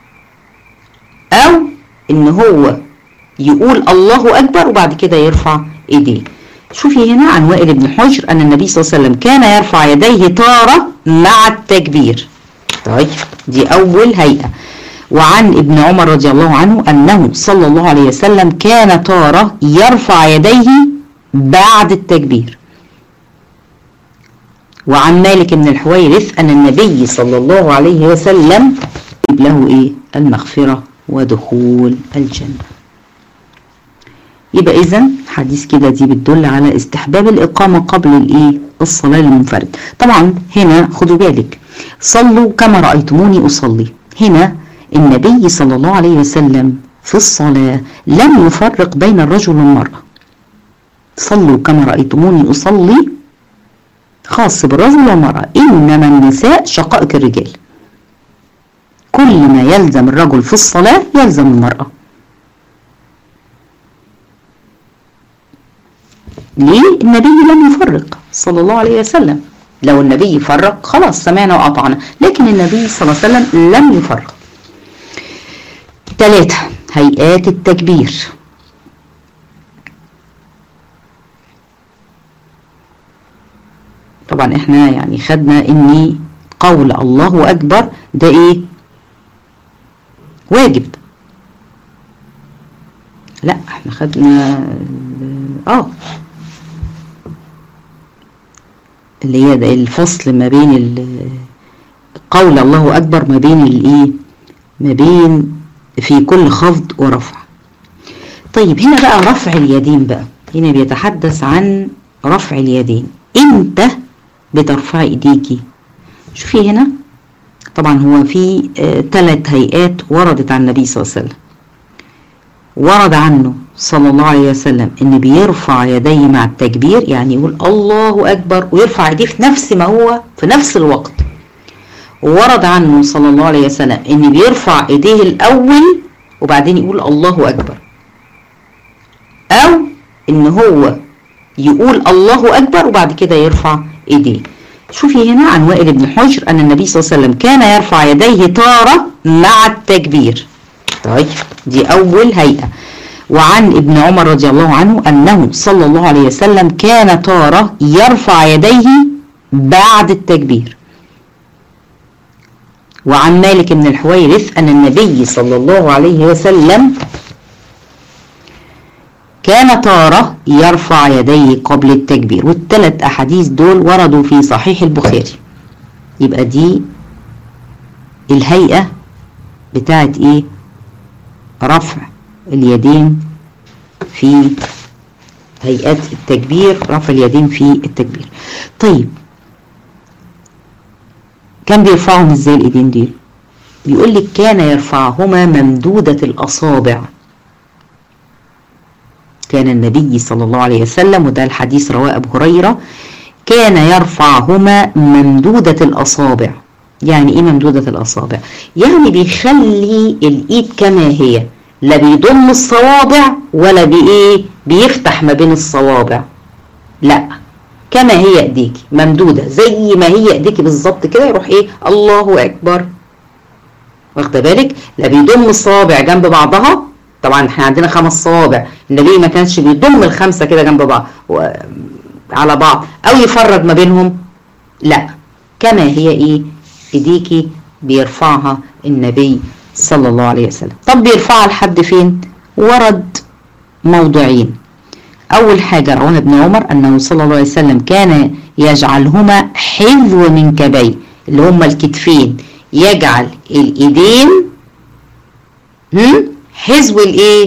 او ان هو يقول الله اكبر وبعد كده يرفع ايديه شوفي هنا عن وائل بن حجر ان النبي صلى الله عليه وسلم كان يرفع يديه تارة مع التكبير طيب دي اول هيئة وعن ابن عمر رضي الله عنه انه صلى الله عليه وسلم كان تارة يرفع يديه بعد التكبير وعن مالك بن الحويرث ان النبي صلى الله عليه وسلم له ايه المغفرة ودخول الجنة يبقى اذا حديث كده دي بتدل على استحباب الاقامه قبل الايه الصلاه للمنفرد طبعا هنا خدوا بالك صلوا كما رايتموني اصلي هنا النبي صلى الله عليه وسلم في الصلاه لم يفرق بين الرجل والمراه صلوا كما رايتموني اصلي خاص بالرجل والمراه انما النساء شقائق الرجال كل ما يلزم الرجل في الصلاه يلزم المراه ليه النبي لم يفرق صلى الله عليه وسلم لو النبي فرق خلاص سمعنا وأطعنا لكن النبي صلى الله عليه وسلم لم يفرق ثلاثة هيئات التكبير طبعا احنا يعني خدنا ان قول الله اكبر ده ايه واجب لا احنا خدنا اه اللي هي ده الفصل ما بين قول الله اكبر ما بين الايه ما بين في كل خفض ورفع طيب هنا بقى رفع اليدين بقى هنا بيتحدث عن رفع اليدين امتى بترفعي ايديكي شوفي هنا طبعا هو في ثلاث آه هيئات وردت عن النبي صلى الله عليه وسلم ورد عنه صلى الله عليه وسلم ان بيرفع يديه مع التكبير يعني يقول الله اكبر ويرفع يديه في نفس ما هو في نفس الوقت ورد عنه صلى الله عليه وسلم ان بيرفع ايديه الاول وبعدين يقول الله اكبر او ان هو يقول الله اكبر وبعد كده يرفع ايديه شوفي هنا عن وائل بن حجر ان النبي صلى الله عليه وسلم كان يرفع يديه تارة مع التكبير طيب دي اول هيئة وعن ابن عمر رضي الله عنه أنه صلى الله عليه وسلم كان تارة يرفع يديه بعد التكبير وعن مالك بن الحويرث أن النبي صلى الله عليه وسلم كان تارة يرفع يديه قبل التكبير والثلاث أحاديث دول وردوا في صحيح البخاري يبقى دي الهيئة بتاعت ايه رفع اليدين في هيئات التكبير رفع اليدين في التكبير طيب كان بيرفعهم ازاي الايدين دي بيقول لك كان يرفعهما ممدودة الاصابع كان النبي صلى الله عليه وسلم وده الحديث رواه ابو هريره كان يرفعهما ممدودة الاصابع يعني ايه ممدودة الاصابع يعني بيخلي الايد كما هي لا بيضم الصوابع ولا بايه بيفتح ما بين الصوابع لا كما هي ايديكي ممدودة زي ما هي ايديكي بالظبط كده يروح ايه الله اكبر واخده بالك لا بيضم الصوابع جنب بعضها طبعا احنا عندنا خمس صوابع النبي ما كانش بيضم الخمسه كده جنب بعض و... على بعض او يفرج ما بينهم لا كما هي ايه ايديكي بيرفعها النبي صلى الله عليه وسلم طب بيرفعها لحد فين ورد موضعين اول حاجه رواه ابن عمر انه صلى الله عليه وسلم كان يجعلهما حذو منكبيه اللي هما الكتفين يجعل الايدين هم حذو الايه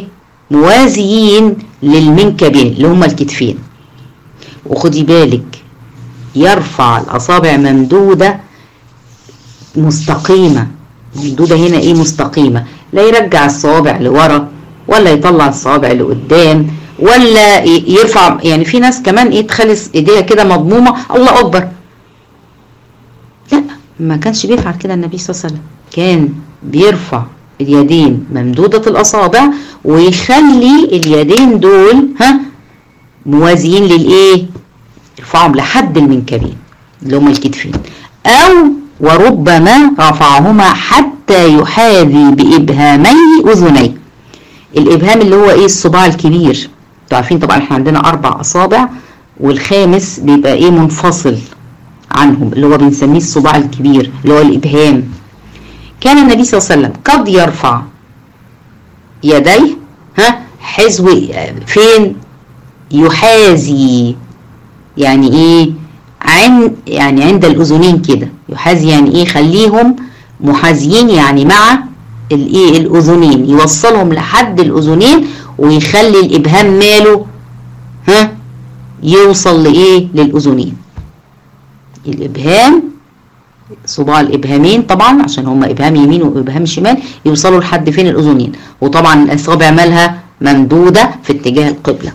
موازيين للمنكبين اللي هما الكتفين وخدي بالك يرفع الأصابع ممدودة مستقيمة ممدودة هنا ايه مستقيمة لا يرجع الصوابع لورا ولا يطلع الصوابع لقدام ولا يرفع يعني في ناس كمان ايه تخلي ايديها كده مضمومة الله اكبر لا ما كانش بيفعل كده النبي صلى الله عليه وسلم كان بيرفع اليدين ممدودة الأصابع ويخلي اليدين دول ها موازيين للإيه؟ يرفعهم لحد المنكبين اللي هما الكتفين أو وربما رفعهما حتى يحاذي بإبهامي أذنيه الإبهام اللي هو إيه الصباع الكبير انتوا عارفين طبعا احنا عندنا أربع أصابع والخامس بيبقى إيه منفصل عنهم اللي هو بنسميه الصباع الكبير اللي هو الإبهام كان النبي صلى الله عليه وسلم قد يرفع يديه ها حزو فين يحاذي يعني ايه عن يعني عند الاذنين كده يحاذي يعني ايه خليهم محاذيين يعني مع الايه الاذنين يوصلهم لحد الاذنين ويخلي الابهام ماله ها يوصل لايه للاذنين الابهام صباع الابهامين طبعا عشان هما ابهام يمين وابهام شمال يوصلوا لحد فين الاذنين وطبعا الاصابع مالها ممدوده في اتجاه القبله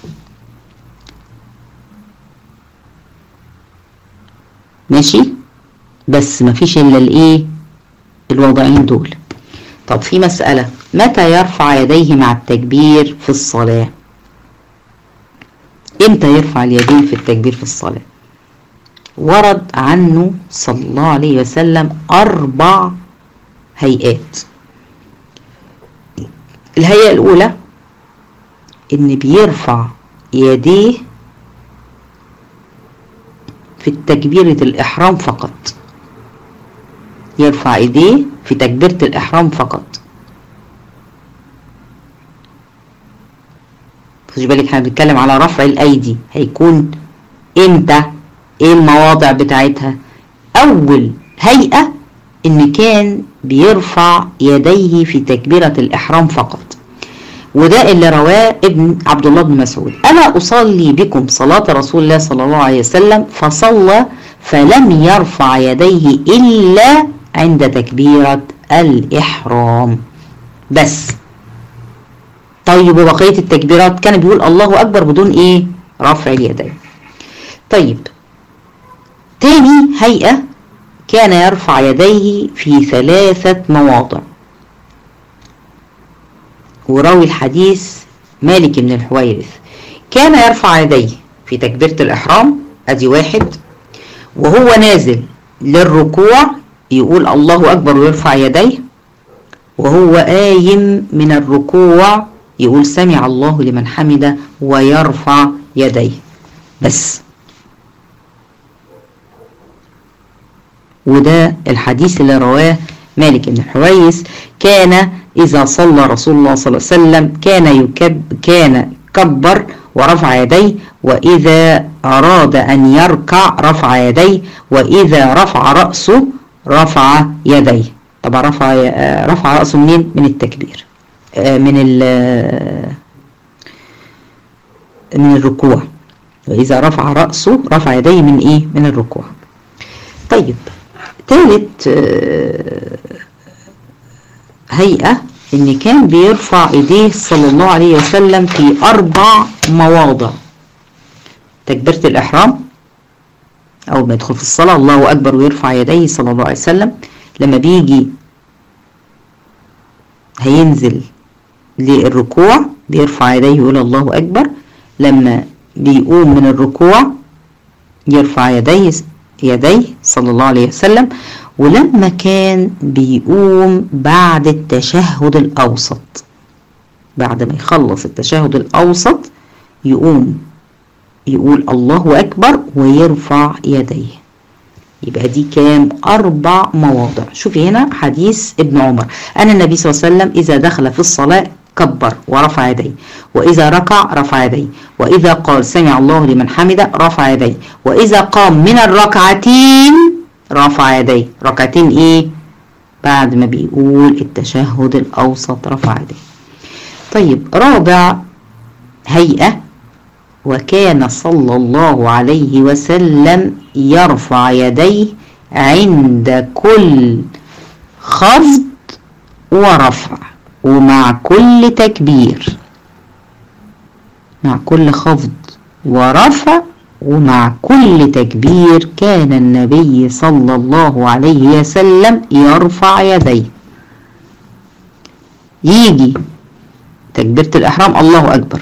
ماشي بس مفيش الا الايه الوضعين دول طب في مسألة متى يرفع يديه مع التكبير في الصلاة امتى يرفع اليدين في التكبير في الصلاة ورد عنه صلى الله عليه وسلم أربع هيئات الهيئة الأولى إن بيرفع يديه في تكبيرة الإحرام فقط يرفع ايديه في تكبيرة الإحرام فقط خدش بالك احنا بنتكلم على رفع الأيدي هيكون امتى ايه المواضع بتاعتها أول هيئة إن كان بيرفع يديه في تكبيرة الإحرام فقط وده اللي رواه ابن عبد الله بن مسعود ألا أصلي بكم صلاة رسول الله صلى الله عليه وسلم فصلى فلم يرفع يديه إلا عند تكبيرة الإحرام بس طيب وبقية التكبيرات كان بيقول الله أكبر بدون إيه رفع اليدين طيب تاني هيئة كان يرفع يديه في ثلاثة مواضع وراوي الحديث مالك بن الحويرث كان يرفع يديه في تكبيرة الإحرام أدي واحد وهو نازل للركوع يقول الله أكبر ويرفع يديه وهو قايم من الركوع يقول سمع الله لمن حمده ويرفع يديه بس وده الحديث اللي رواه مالك بن حويس كان إذا صلى رسول الله صلى الله عليه وسلم كان يكب كان كبر ورفع يديه وإذا أراد أن يركع رفع يديه وإذا رفع رأسه رفع يديه طبعا رفع رفع رأسه منين؟ من التكبير من من الركوع وإذا رفع رأسه رفع يديه من إيه؟ من الركوع طيب ثالث هيئة ان كان بيرفع ايديه صلى الله عليه وسلم في اربع مواضع تكبيرة الاحرام اول ما يدخل في الصلاة الله اكبر ويرفع يديه صلى الله عليه وسلم لما بيجي هينزل للركوع بيرفع يديه يقول الله اكبر لما بيقوم من الركوع يرفع يديه يديه صلى الله عليه وسلم ولما كان بيقوم بعد التشهد الأوسط بعد ما يخلص التشهد الأوسط يقوم يقول الله أكبر ويرفع يديه يبقى دي كام أربع مواضع شوفي هنا حديث ابن عمر أن النبي صلى الله عليه وسلم إذا دخل في الصلاة كبر ورفع يديه وإذا ركع رفع يديه وإذا قال سمع الله لمن حمده رفع يديه وإذا قام من الركعتين رفع يديه ركعتين ايه بعد ما بيقول التشهد الاوسط رفع يديه طيب رابع هيئة وكان صلى الله عليه وسلم يرفع يديه عند كل خفض ورفع ومع كل تكبير مع كل خفض ورفع ومع كل تكبير كان النبي صلى الله عليه وسلم يرفع يديه يجي تكبيرة الإحرام الله أكبر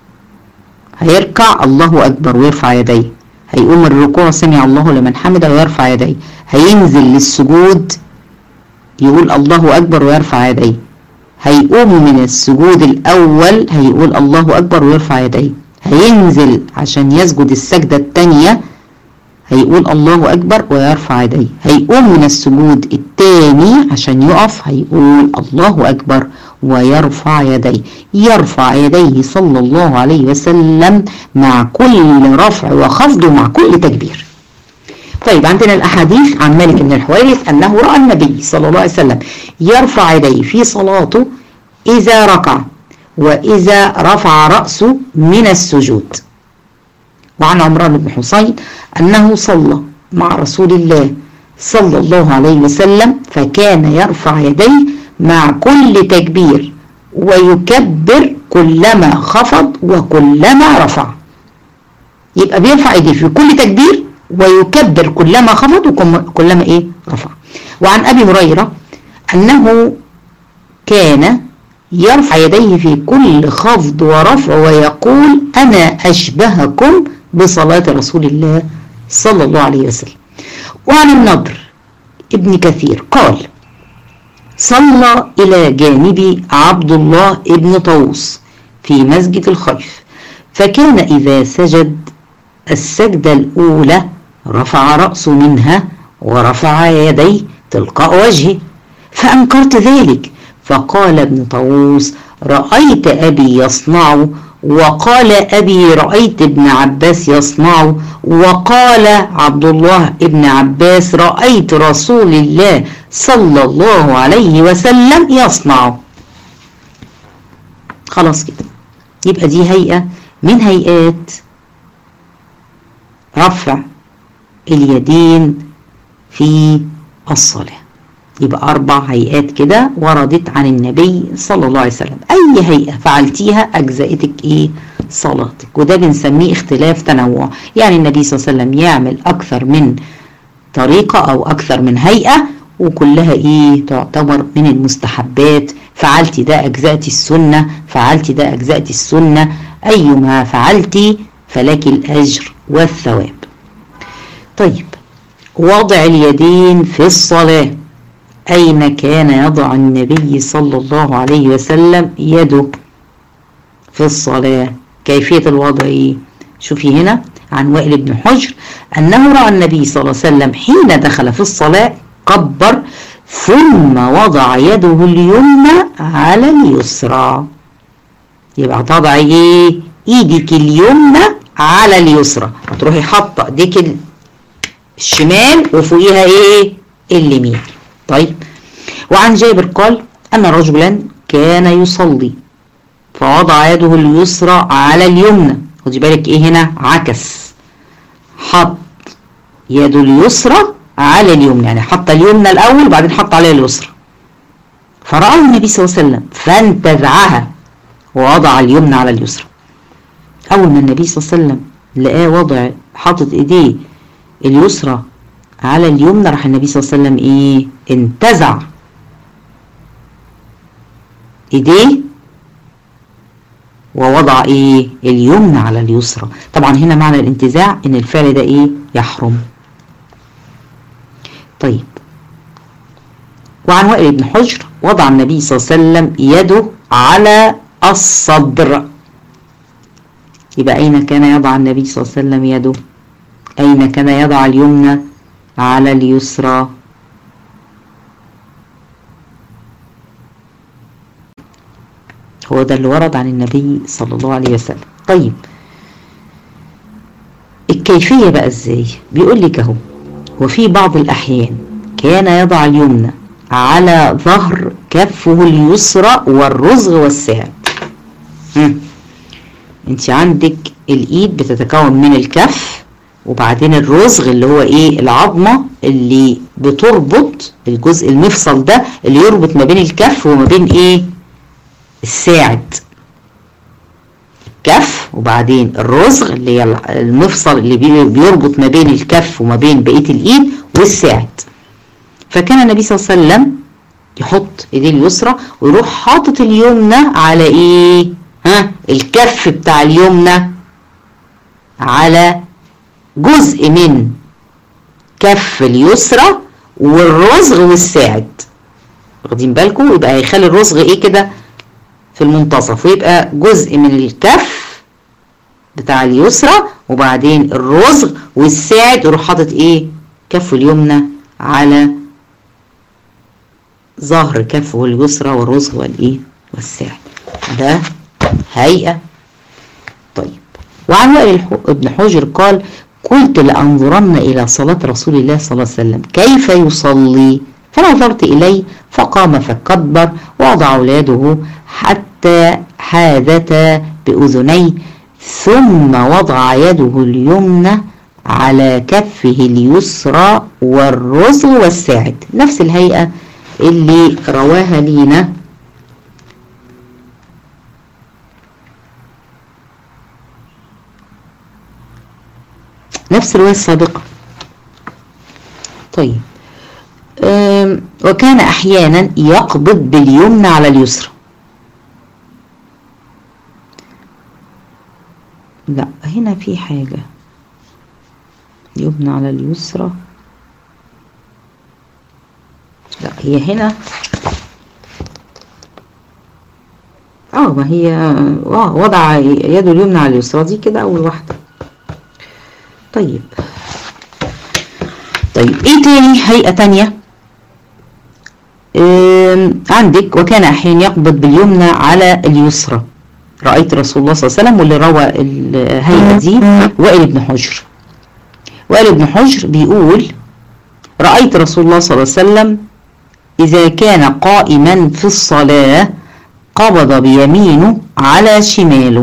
هيركع الله أكبر ويرفع يديه هيقوم الركوع سمع الله لمن حمده ويرفع يديه هينزل للسجود يقول الله أكبر ويرفع يديه هيقوم من السجود الأول هيقول الله أكبر ويرفع يديه هينزل عشان يسجد السجدة التانية هيقول الله أكبر ويرفع يديه هيقوم من السجود التاني عشان يقف هيقول الله أكبر ويرفع يديه يرفع يديه صلى الله عليه وسلم مع كل رفع وخفض ومع كل تكبير طيب عندنا الأحاديث عن مالك بن الحويرث أنه رأى النبي صلى الله عليه وسلم يرفع يديه في صلاته إذا ركع وإذا رفع رأسه من السجود وعن عمران بن حسين أنه صلى مع رسول الله صلى الله عليه وسلم فكان يرفع يديه مع كل تكبير ويكبر كلما خفض وكلما رفع يبقى بيرفع يديه في كل تكبير ويكبر كلما خفض وكلما ايه رفع وعن ابي هريره انه كان يرفع يديه في كل خفض ورفع ويقول انا اشبهكم بصلاه رسول الله صلى الله عليه وسلم وعن النضر ابن كثير قال صلى إلى جانبي عبد الله ابن طوس في مسجد الخيف فكان إذا سجد السجدة الأولى رفع رأسه منها ورفع يديه تلقاء وجهه فأنكرت ذلك فقال ابن طووس رأيت أبي يصنع وقال أبي رأيت ابن عباس يصنع وقال عبد الله ابن عباس رأيت رسول الله صلى الله عليه وسلم يصنع خلاص كده يبقى دي هيئة من هيئات رفع اليدين في الصلاة يبقى أربع هيئات كده وردت عن النبي صلى الله عليه وسلم أي هيئة فعلتيها أجزأتك إيه صلاتك وده بنسميه اختلاف تنوع يعني النبي صلى الله عليه وسلم يعمل أكثر من طريقة أو أكثر من هيئة وكلها إيه تعتبر من المستحبات فعلتي ده أجزأتي السنة فعلتي ده أجزأتي السنة أيما فعلتي فلك الأجر والثواب طيب وضع اليدين في الصلاة أين كان يضع النبي صلى الله عليه وسلم يده في الصلاة كيفية الوضع إيه؟ شوفي هنا عن وائل بن حجر أنه رأى النبي صلى الله عليه وسلم حين دخل في الصلاة كبر ثم وضع يده اليمنى على اليسرى يبقى تضعي ايه ايدك اليمنى على اليسرى هتروحي حاطه ايديك الشمال وفوقيها ايه اليمين طيب وعن جابر قال ان رجلا كان يصلي فوضع يده اليسرى على اليمنى خدي بالك ايه هنا عكس حط يده اليسرى على اليمنى يعني حط اليمنى الاول وبعدين حط عليها اليسرى فرآه النبي صلى الله عليه وسلم فانتزعها ووضع اليمنى على اليسرى اول ما النبي صلى الله عليه وسلم لقاه وضع حاطط ايديه اليسرى على اليمنى راح النبي صلى الله عليه وسلم ايه انتزع ايديه ووضع ايه اليمنى على اليسرى طبعا هنا معنى الانتزاع ان الفعل ده ايه يحرم طيب وعن وائل بن حجر وضع النبي صلى الله عليه وسلم يده على الصدر يبقى أين كان يضع النبي صلى الله عليه وسلم يده أين كان يضع اليمنى على اليسرى هو ده اللي ورد عن النبي صلى الله عليه وسلم طيب الكيفية بقى ازاي بيقول لك اهو وفي بعض الأحيان كان يضع اليمنى على ظهر كفه اليسرى والرزغ والساعد انت عندك الايد بتتكون من الكف وبعدين الرزغ اللي هو ايه العظمة اللي بتربط الجزء المفصل ده اللي يربط ما بين الكف وما بين ايه الساعد الكف وبعدين الرزغ اللي هي المفصل اللي بيربط ما بين الكف وما بين بقية الايد والساعد فكان النبي صلى الله عليه وسلم يحط ايديه اليسرى ويروح حاطط اليمنى على ايه ها الكف بتاع اليمنى على جزء من كف اليسرى والرزغ والساعد واخدين بالكم يبقى هيخلي الرزغ ايه كده في المنتصف ويبقى جزء من الكف بتاع اليسرى وبعدين الرزغ والساعد يروح حاطط ايه كفه اليمنى على ظهر كفه اليسرى والرزغ والايه والساعد ده هيئة طيب وعن وائل ابن حجر قال قلت لأنظرن إلى صلاة رسول الله صلى الله عليه وسلم كيف يصلي فنظرت إليه فقام فكبر ووضع أولاده حتى حاذتا بأذنيه ثم وضع يده اليمنى على كفه اليسرى والرزغ والساعد نفس الهيئة اللي رواها لينا نفس الرواية السابقة طيب وكان أحيانا يقبض باليمنى على اليسرى لا هنا في حاجة يمنى على اليسرى لا هي هنا اه ما هي اه وضع يده اليمنى على اليسرى دي كده اول واحده طيب طيب ايه تاني هيئة تانية عندك وكان احيانا يقبض باليمنى على اليسرى رأيت رسول الله صلى الله عليه وسلم واللي روى الهيئة دي وائل بن حجر وائل بن حجر بيقول رأيت رسول الله صلى الله عليه وسلم إذا كان قائما في الصلاة قبض بيمينه على شماله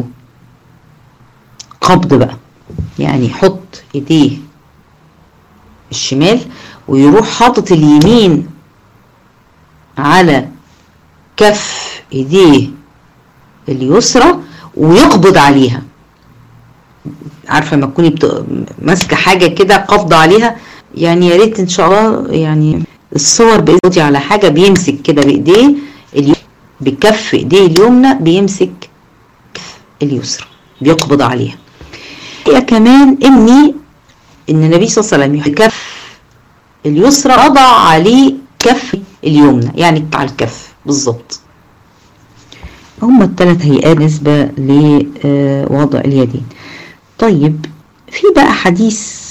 قبض بقى يعني يحط ايديه الشمال ويروح حاطط اليمين على كف ايديه اليسرى ويقبض عليها عارفه لما تكوني بت... ماسكه حاجه كده قبضه عليها يعني يا ريت ان شاء الله يعني الصور بيقضي على حاجه بيمسك كده بايديه الي... بكف ايديه اليمنى بيمسك كف اليسرى بيقبض عليها هي كمان اني ان النبي صلى الله عليه وسلم كف اليسرى وضع عليه كف اليمنى يعني على الكف بالظبط هما الثلاث هيئات بالنسبه لوضع اليدين طيب في بقى حديث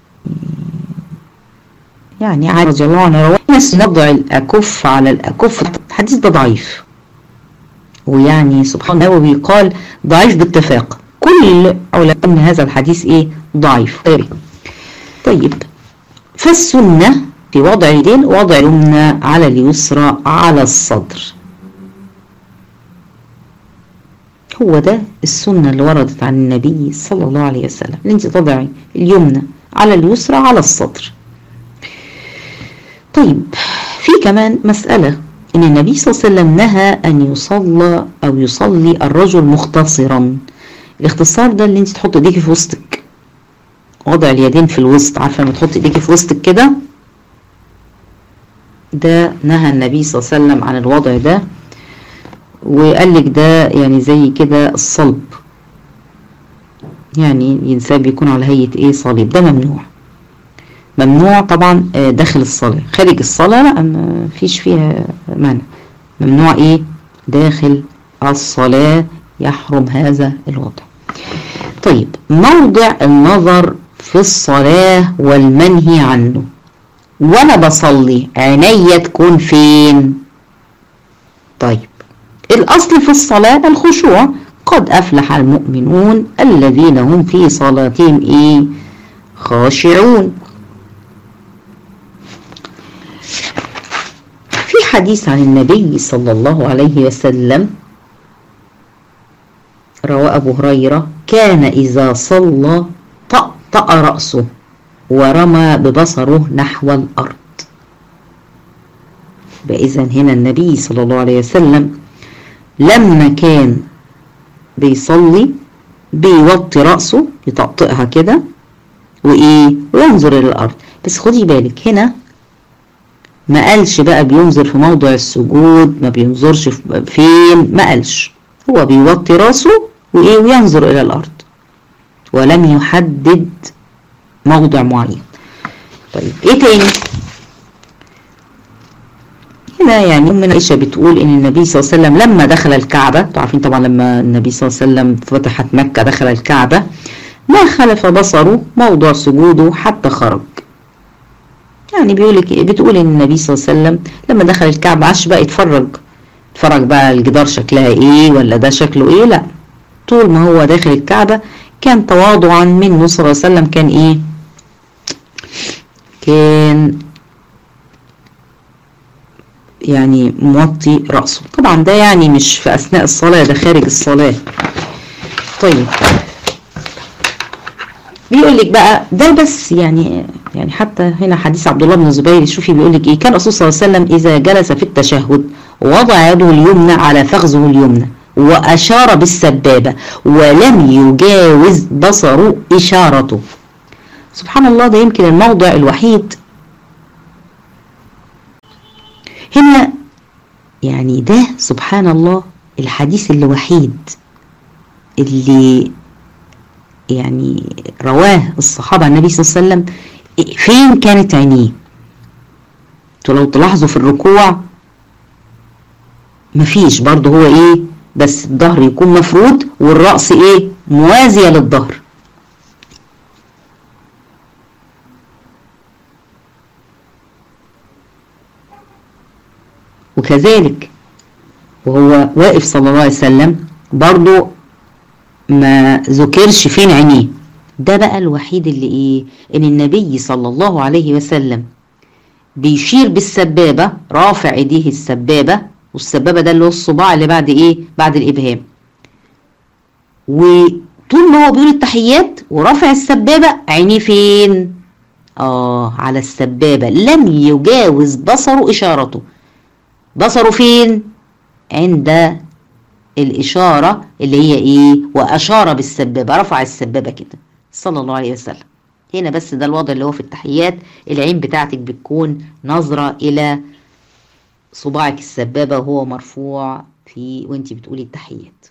يعني عائشة رضي الله عنها رواه ناس نضع الأكف على الأكف الحديث ده ضعيف ويعني سبحان الله النووي قال ضعيف باتفاق كل علماء ان هذا الحديث ايه ضعيف طيب فالسنة في وضع اليدين وضع اليمنى على اليسرى على الصدر هو ده السنة اللي وردت عن النبي صلى الله عليه وسلم ان انت تضعي اليمنى على اليسرى على الصدر طيب في كمان مسألة ان النبي صلى الله عليه وسلم نهى ان يصلى او يصلي الرجل مختصرا الاختصار ده اللي انت تحط ايديكي في وسطك وضع اليدين في الوسط عارفه لما تحط ايديكي في وسطك كده ده نهى النبي صلى الله عليه وسلم عن الوضع ده وقال لك ده يعني زي كده الصلب يعني الانسان بيكون على هيئه ايه صليب ده ممنوع ممنوع طبعا داخل الصلاه خارج الصلاه لا ما فيش فيها مانع ممنوع ايه داخل الصلاه يحرم هذا الوضع طيب موضع النظر في الصلاة والمنهي عنه وانا بصلي عينيا تكون فين طيب الاصل في الصلاة الخشوع قد افلح المؤمنون الذين هم في صلاتهم ايه خاشعون في حديث عن النبي صلى الله عليه وسلم روى أبو هريرة كان إذا صلى طأطأ رأسه ورمى ببصره نحو الأرض فإذا هنا النبي صلى الله عليه وسلم لما كان بيصلي بيوطي رأسه يطقطقها كده وإيه وينظر إلى الأرض بس خدي بالك هنا ما قالش بقى بينظر في موضع السجود ما بينظرش فين ما قالش هو بيوطي راسه وإيه وينظر إلى الأرض ولم يحدد موضع معين طيب إيه تاني هنا يعني من عائشة بتقول ان النبي صلى الله عليه وسلم لما دخل الكعبة انتوا عارفين طبعا لما النبي صلى الله عليه وسلم فتحت مكة دخل الكعبة ما خلف بصره موضع سجوده حتى خرج يعني بيقول لك بتقول ان النبي صلى الله عليه وسلم لما دخل الكعبة عاش بقى يتفرج يتفرج بقى الجدار شكلها ايه ولا ده شكله ايه لا طول ما هو داخل الكعبة كان تواضعا منه صلى الله عليه وسلم كان ايه كان يعني موطي رأسه طبعا ده يعني مش في أثناء الصلاة ده خارج الصلاة طيب بيقول لك بقى ده بس يعني يعني حتى هنا حديث عبد الله بن الزبير شوفي بيقول لك ايه كان الرسول صلى الله عليه وسلم اذا جلس في التشهد وضع يده اليمنى على فخذه اليمنى واشار بالسبابه ولم يجاوز بصره اشارته سبحان الله ده يمكن الموضع الوحيد هنا يعني ده سبحان الله الحديث الوحيد اللي يعني رواه الصحابة النبي صلى الله عليه وسلم فين كانت عينيه انتوا لو تلاحظوا في الركوع مفيش برضه هو ايه بس الظهر يكون مفرود والرأس ايه موازية للظهر وكذلك وهو واقف صلى الله عليه وسلم برضه ما ذكرش فين عينيه ده بقى الوحيد اللي ايه ان النبي صلى الله عليه وسلم بيشير بالسبابة رافع ايديه السبابة والسبابة ده اللي هو الصباع اللي بعد ايه بعد الابهام وطول ما هو بيقول التحيات ورافع السبابة عينيه فين اه على السبابة لم يجاوز بصره اشارته بصره فين عند الإشارة اللي هي إيه وأشار بالسبابة رفع السبابة كده صلى الله عليه وسلم هنا بس ده الوضع اللي هو في التحيات العين بتاعتك بتكون نظرة إلى صباعك السبابة وهو مرفوع في وانت بتقولي التحيات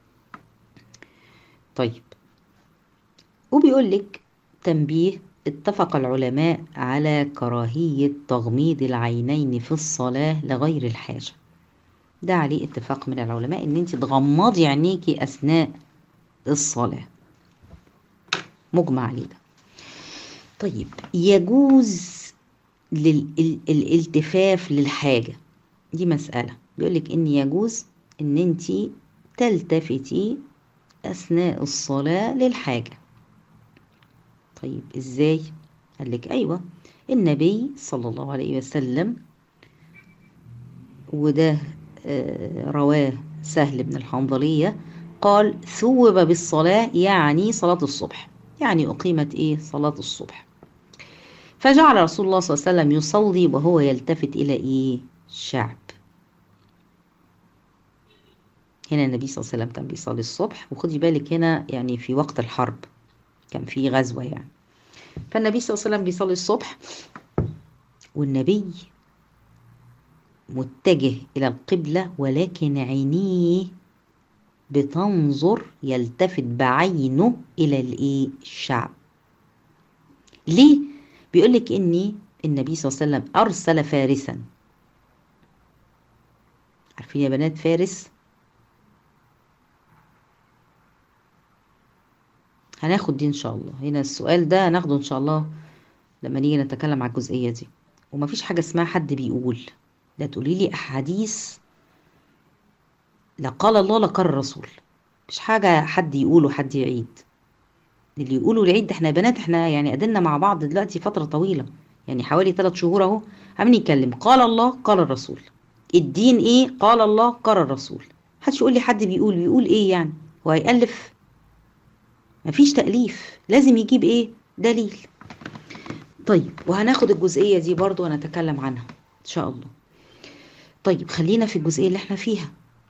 طيب وبيقول لك تنبيه اتفق العلماء على كراهية تغميض العينين في الصلاة لغير الحاجة ده عليه اتفاق من العلماء ان انت تغمضي عينيكي اثناء الصلاة مجمع عليه ده طيب يجوز للالتفاف للحاجة دي مسألة بيقولك ان يجوز ان انت تلتفتي اثناء الصلاة للحاجة طيب ازاي قال لك ايوه النبي صلى الله عليه وسلم وده رواه سهل بن الحنظلية قال ثوب بالصلاة يعني صلاة الصبح يعني أقيمت إيه صلاة الصبح فجعل رسول الله صلى الله عليه وسلم يصلي وهو يلتفت إلى إيه الشعب هنا النبي صلى الله عليه وسلم كان بيصلي الصبح وخدي بالك هنا يعني في وقت الحرب كان في غزوة يعني فالنبي صلى الله عليه وسلم بيصلي الصبح والنبي متجه إلى القبلة ولكن عينيه بتنظر يلتفت بعينه إلى الإيه الشعب ليه؟ بيقولك إني النبي صلى الله عليه وسلم أرسل فارسا عارفين يا بنات فارس هناخد دي إن شاء الله هنا السؤال ده هناخده إن شاء الله لما نيجي نتكلم على الجزئية دي ومفيش حاجة اسمها حد بيقول لا تقولي لي احاديث لا قال الله لا قال الرسول مش حاجه حد يقوله حد يعيد اللي يقولوا العيد احنا يا بنات احنا يعني قدلنا مع بعض دلوقتي فتره طويله يعني حوالي ثلاث شهور اهو عمالين نتكلم قال الله قال الرسول الدين ايه قال الله قال الرسول محدش يقول لي حد بيقول بيقول ايه يعني هو هيألف مفيش تأليف لازم يجيب ايه دليل طيب وهناخد الجزئية دي برضو ونتكلم عنها ان شاء الله طيب خلينا في الجزئية اللي احنا فيها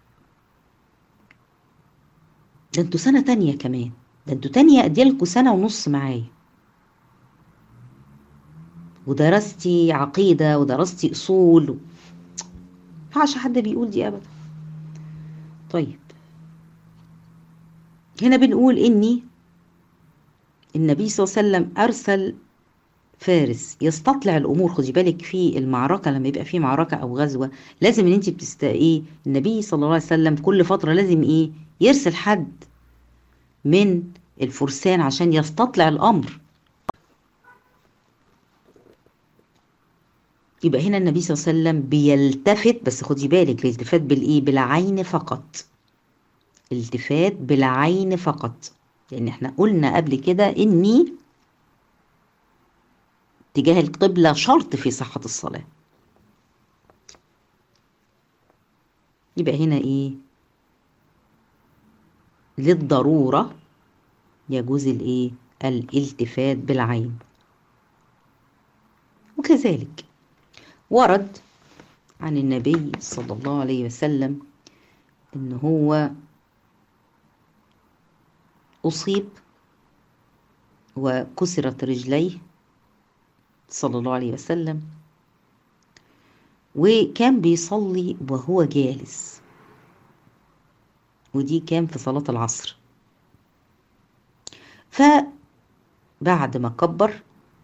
ده انتوا سنة تانية كمان ده انتوا تانية اديلكوا سنة ونص معايا ودرستي عقيدة ودرستي أصول و... ينفعش حد بيقول دي أبدا طيب هنا بنقول إني النبي صلى الله عليه وسلم أرسل فارس يستطلع الأمور خدي بالك في المعركة لما يبقى في معركة أو غزوة لازم إن أنت بتست إيه النبي صلى الله عليه وسلم كل فترة لازم إيه يرسل حد من الفرسان عشان يستطلع الأمر يبقى هنا النبي صلى الله عليه وسلم بيلتفت بس خدي بالك الالتفات بالايه بالعين فقط التفات بالعين فقط لان احنا قلنا قبل كده اني اتجاه القبلة شرط في صحة الصلاة يبقى هنا ايه للضرورة يجوز الايه الالتفات بالعين وكذلك ورد عن النبي صلى الله عليه وسلم ان هو اصيب وكسرت رجليه صلى الله عليه وسلم وكان بيصلي وهو جالس ودي كان في صلاة العصر فبعد ما كبر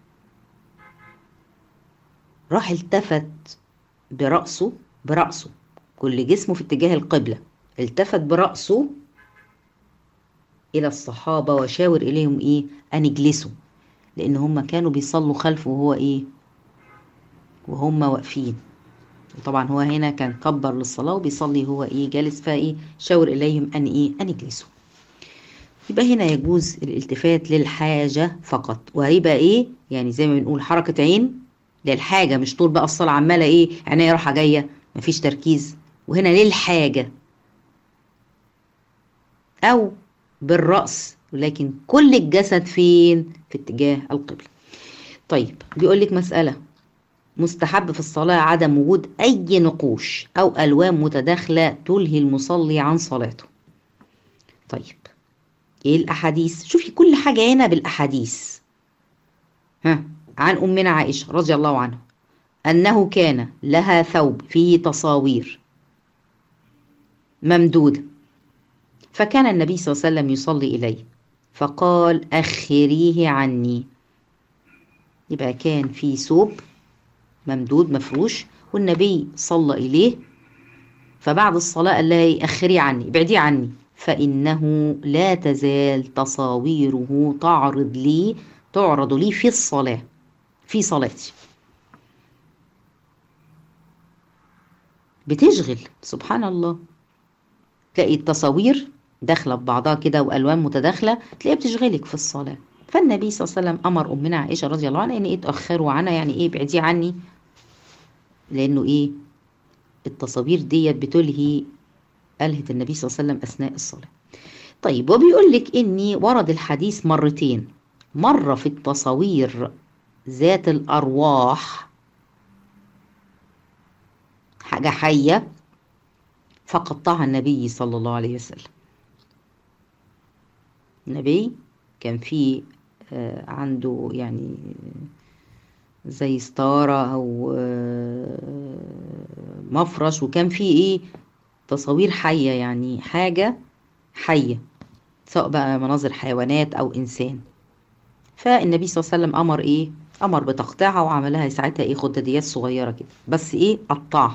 راح التفت برأسه برأسه كل جسمه في اتجاه القبلة التفت برأسه إلى الصحابة وشاور إليهم إيه أن اجلسوا لأن هم كانوا بيصلوا خلفه وهو إيه وهم واقفين وطبعا هو هنا كان كبر للصلاة وبيصلي هو إيه جالس فإيه شاور إليهم أن إيه أن اجلسوا يبقى هنا يجوز الالتفات للحاجة فقط وهيبقى إيه يعني زي ما بنقول حركة عين للحاجة مش طول بقى الصلاة عمالة ايه عينيا رايحة جاية مفيش تركيز وهنا للحاجة أو بالرأس ولكن كل الجسد فين في اتجاه القبلة طيب بيقول لك مسألة مستحب في الصلاة عدم وجود أي نقوش أو ألوان متداخلة تلهي المصلي عن صلاته طيب ايه الأحاديث شوفي كل حاجة هنا بالأحاديث ها عن أمنا عائشة رضي الله عنها أنه كان لها ثوب فيه تصاوير ممدودة فكان النبي صلى الله عليه وسلم يصلي إليه فقال أخريه عني يبقى كان في ثوب ممدود مفروش والنبي صلى إليه فبعد الصلاة قال لها أخري عني ابعدي عني فإنه لا تزال تصاويره تعرض لي تعرض لي في الصلاة في صلاتي بتشغل سبحان الله تلاقي التصاوير داخله ببعضها كده والوان متداخله تلاقيها بتشغلك في الصلاه فالنبي صلى الله عليه وسلم امر امنا عائشه رضي الله عنها ان ايه تاخروا عنها يعني ايه ابعدي عني لانه ايه التصاوير ديت بتلهي الهت النبي صلى الله عليه وسلم اثناء الصلاه طيب وبيقول لك اني ورد الحديث مرتين مره في التصاوير ذات الأرواح حاجة حية فقطعها النبي صلى الله عليه وسلم النبي كان في عنده يعني زي ستارة أو مفرش وكان في إيه تصاوير حية يعني حاجة حية سواء بقى مناظر حيوانات أو إنسان فالنبي صلى الله عليه وسلم أمر إيه امر بتقطيعها وعملها ساعتها ايه خداديات صغيره كده بس ايه قطعها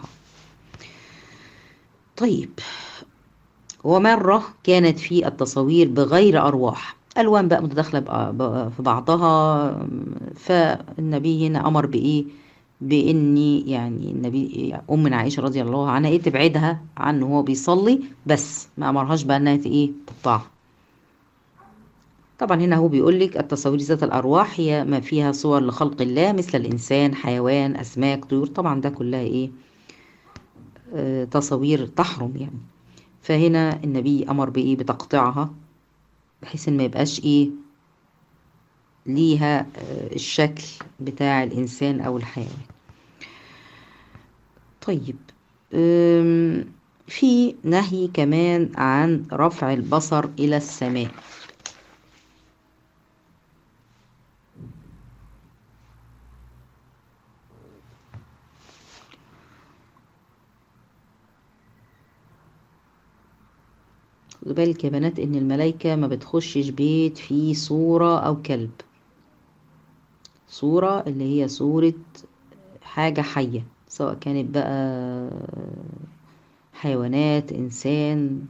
طيب ومره كانت في التصاوير بغير ارواح الوان بقى متداخله في بعضها فالنبي هنا امر بايه باني يعني النبي ام عائشه رضي الله عنها ايه تبعدها عنه وهو بيصلي بس ما امرهاش بقى انها ايه تقطعها طبعا هنا هو بيقول لك التصاوير ذات الارواح هي ما فيها صور لخلق الله مثل الانسان حيوان اسماك طيور طبعا ده كلها ايه آه تصاوير تحرم يعني فهنا النبي أمر بإيه بتقطيعها بحيث إن ما يبقاش إيه ليها الشكل بتاع الإنسان أو الحيوان طيب في نهي كمان عن رفع البصر إلى السماء خدوا بالك يا بنات ان الملايكة ما بتخشش بيت فيه صورة او كلب صورة اللي هي صورة حاجة حية سواء كانت بقى حيوانات انسان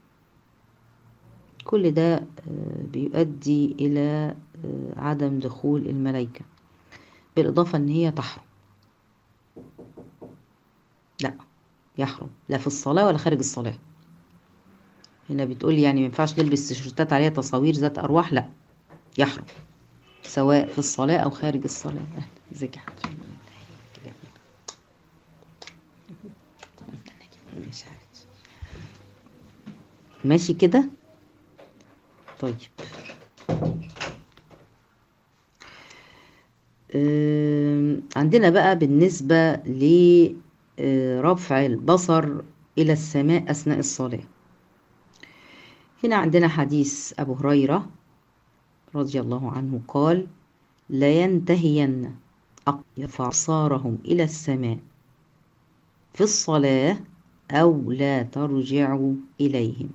كل ده بيؤدي الى عدم دخول الملايكة بالاضافة ان هي تحرم لا يحرم لا في الصلاة ولا خارج الصلاة هنا بتقول يعني ما ينفعش نلبس تيشيرتات عليها تصاوير ذات ارواح لا يحرم سواء في الصلاة او خارج الصلاة ازيك يا حبيبتي ماشي كده طيب عندنا بقى بالنسبة لرفع البصر إلى السماء أثناء الصلاة هنا عندنا حديث أبو هريرة رضي الله عنه قال لا ينتهين يرفع أبصارهم إلى السماء في الصلاة أو لا ترجعوا إليهم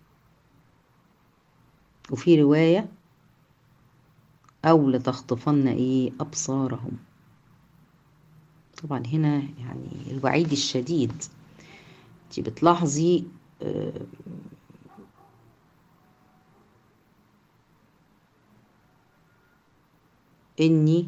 وفي رواية أو لتخطفن إيه أبصارهم طبعا هنا يعني الوعيد الشديد انت بتلاحظي آه اني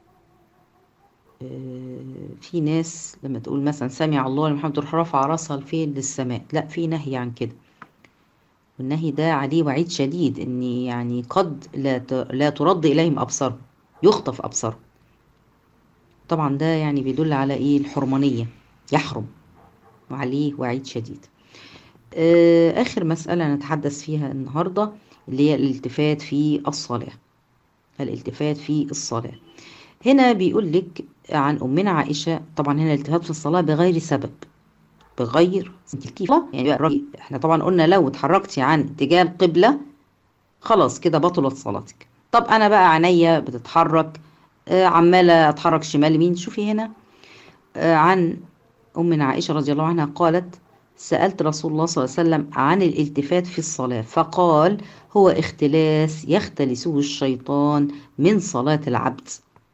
في ناس لما تقول مثلا سمع الله لمن حمده تروح رافعه راسها لفين للسماء لا في نهي عن كده والنهي ده عليه وعيد شديد ان يعني قد لا لا ترد اليهم ابصارهم يخطف ابصارهم طبعا ده يعني بيدل على ايه الحرمانيه يحرم وعليه وعيد شديد اخر مساله نتحدث فيها النهارده اللي هي الالتفات في الصلاه الالتفات في الصلاة هنا بيقول لك عن أمنا عائشة طبعا هنا الالتفات في الصلاة بغير سبب بغير كيف يعني بقى احنا طبعا قلنا لو اتحركتي عن اتجاه القبلة خلاص كده بطلت صلاتك طب انا بقى عينيا بتتحرك آه عمالة اتحرك شمال يمين شوفي هنا آه عن أمنا عائشة رضي الله عنها قالت سألت رسول الله صلى الله عليه وسلم عن الالتفات في الصلاة فقال هو اختلاس يختلسه الشيطان من صلاة العبد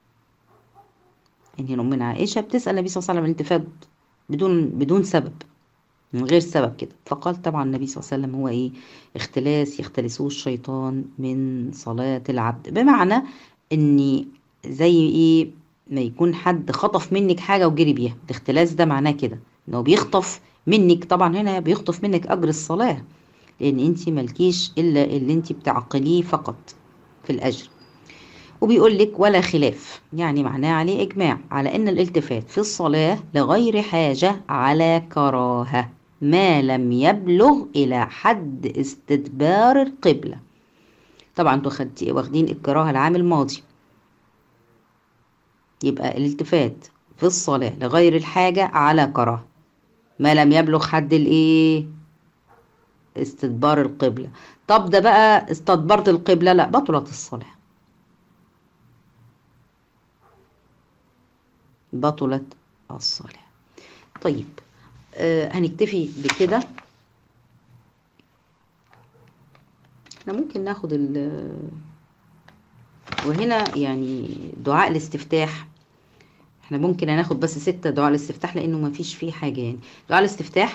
يعني هنا أمنا عائشة بتسأل النبي صلى الله عليه وسلم الالتفات بدون بدون سبب من غير سبب كده فقال طبعا النبي صلى الله عليه وسلم هو ايه اختلاس يختلسه الشيطان من صلاة العبد بمعنى اني زي ايه ما يكون حد خطف منك حاجة وجري بيها الاختلاس ده معناه كده انه بيخطف منك طبعا هنا بيخطف منك اجر الصلاه لان انت ملكيش الا اللي انت بتعقليه فقط في الاجر وبيقول لك ولا خلاف يعني معناه عليه اجماع على ان الالتفات في الصلاه لغير حاجه على كراهه ما لم يبلغ الى حد استدبار القبله طبعا انتوا واخدين الكراهه العام الماضي يبقى الالتفات في الصلاه لغير الحاجه على كراهه ما لم يبلغ حد الايه استدبار القبلة طب ده بقى استدبرت القبلة لا بطلت الصلاة بطلت الصلاة طيب آه هنكتفي بكده احنا ممكن ناخد ال وهنا يعني دعاء الاستفتاح احنا ممكن هناخد بس ستة دعاء الاستفتاح لانه ما فيش فيه حاجة يعني دعاء الاستفتاح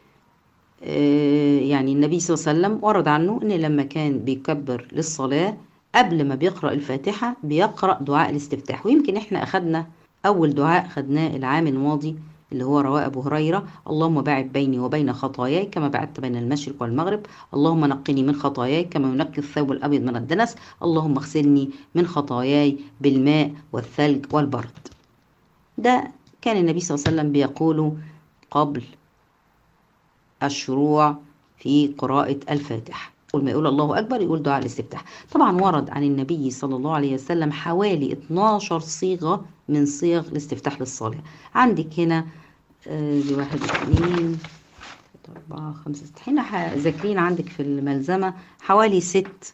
اه يعني النبي صلى الله عليه وسلم ورد عنه ان لما كان بيكبر للصلاة قبل ما بيقرأ الفاتحة بيقرأ دعاء الاستفتاح ويمكن احنا اخدنا اول دعاء خدناه العام الماضي اللي هو رواه أبو هريرة اللهم باعد بيني وبين خطاياي كما بعدت بين المشرق والمغرب اللهم نقني من خطاياي كما ينقي الثوب الأبيض من الدنس اللهم اغسلني من خطاياي بالماء والثلج والبرد ده كان النبي صلى الله عليه وسلم بيقوله قبل الشروع في قراءة الفاتحة أول ما يقول الله أكبر يقول دعاء الاستفتاح طبعا ورد عن النبي صلى الله عليه وسلم حوالي 12 صيغة من صيغ الاستفتاح للصلاة عندك هنا آه، دي واحد اثنين أربعة خمسة ست هنا ح- ذاكرين عندك في الملزمة حوالي ست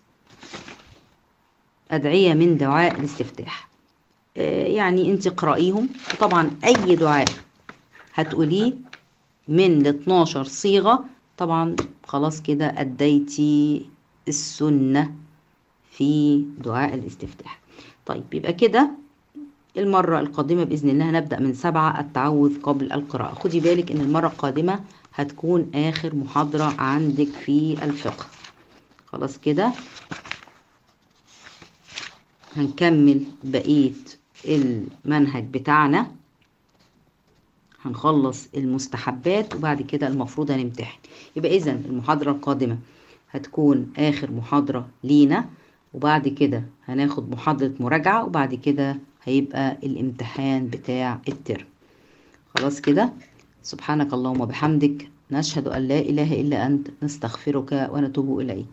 أدعية من دعاء الاستفتاح آه، يعني انت اقرأيهم وطبعا أي دعاء هتقوليه من ال 12 صيغة طبعا خلاص كده أديتي السنة في دعاء الاستفتاح طيب يبقى كده المرة القادمة بإذن الله هنبدأ من سبعة التعوذ قبل القراءة خدي بالك إن المرة القادمة هتكون آخر محاضرة عندك في الفقه خلاص كده هنكمل بقية المنهج بتاعنا هنخلص المستحبات وبعد كده المفروض هنمتحن يبقى إذا المحاضرة القادمة هتكون آخر محاضرة لينا وبعد كده هناخد محاضرة مراجعة وبعد كده هيبقى الامتحان بتاع الترم خلاص كده سبحانك اللهم وبحمدك نشهد أن لا إله إلا أنت نستغفرك ونتوب إليك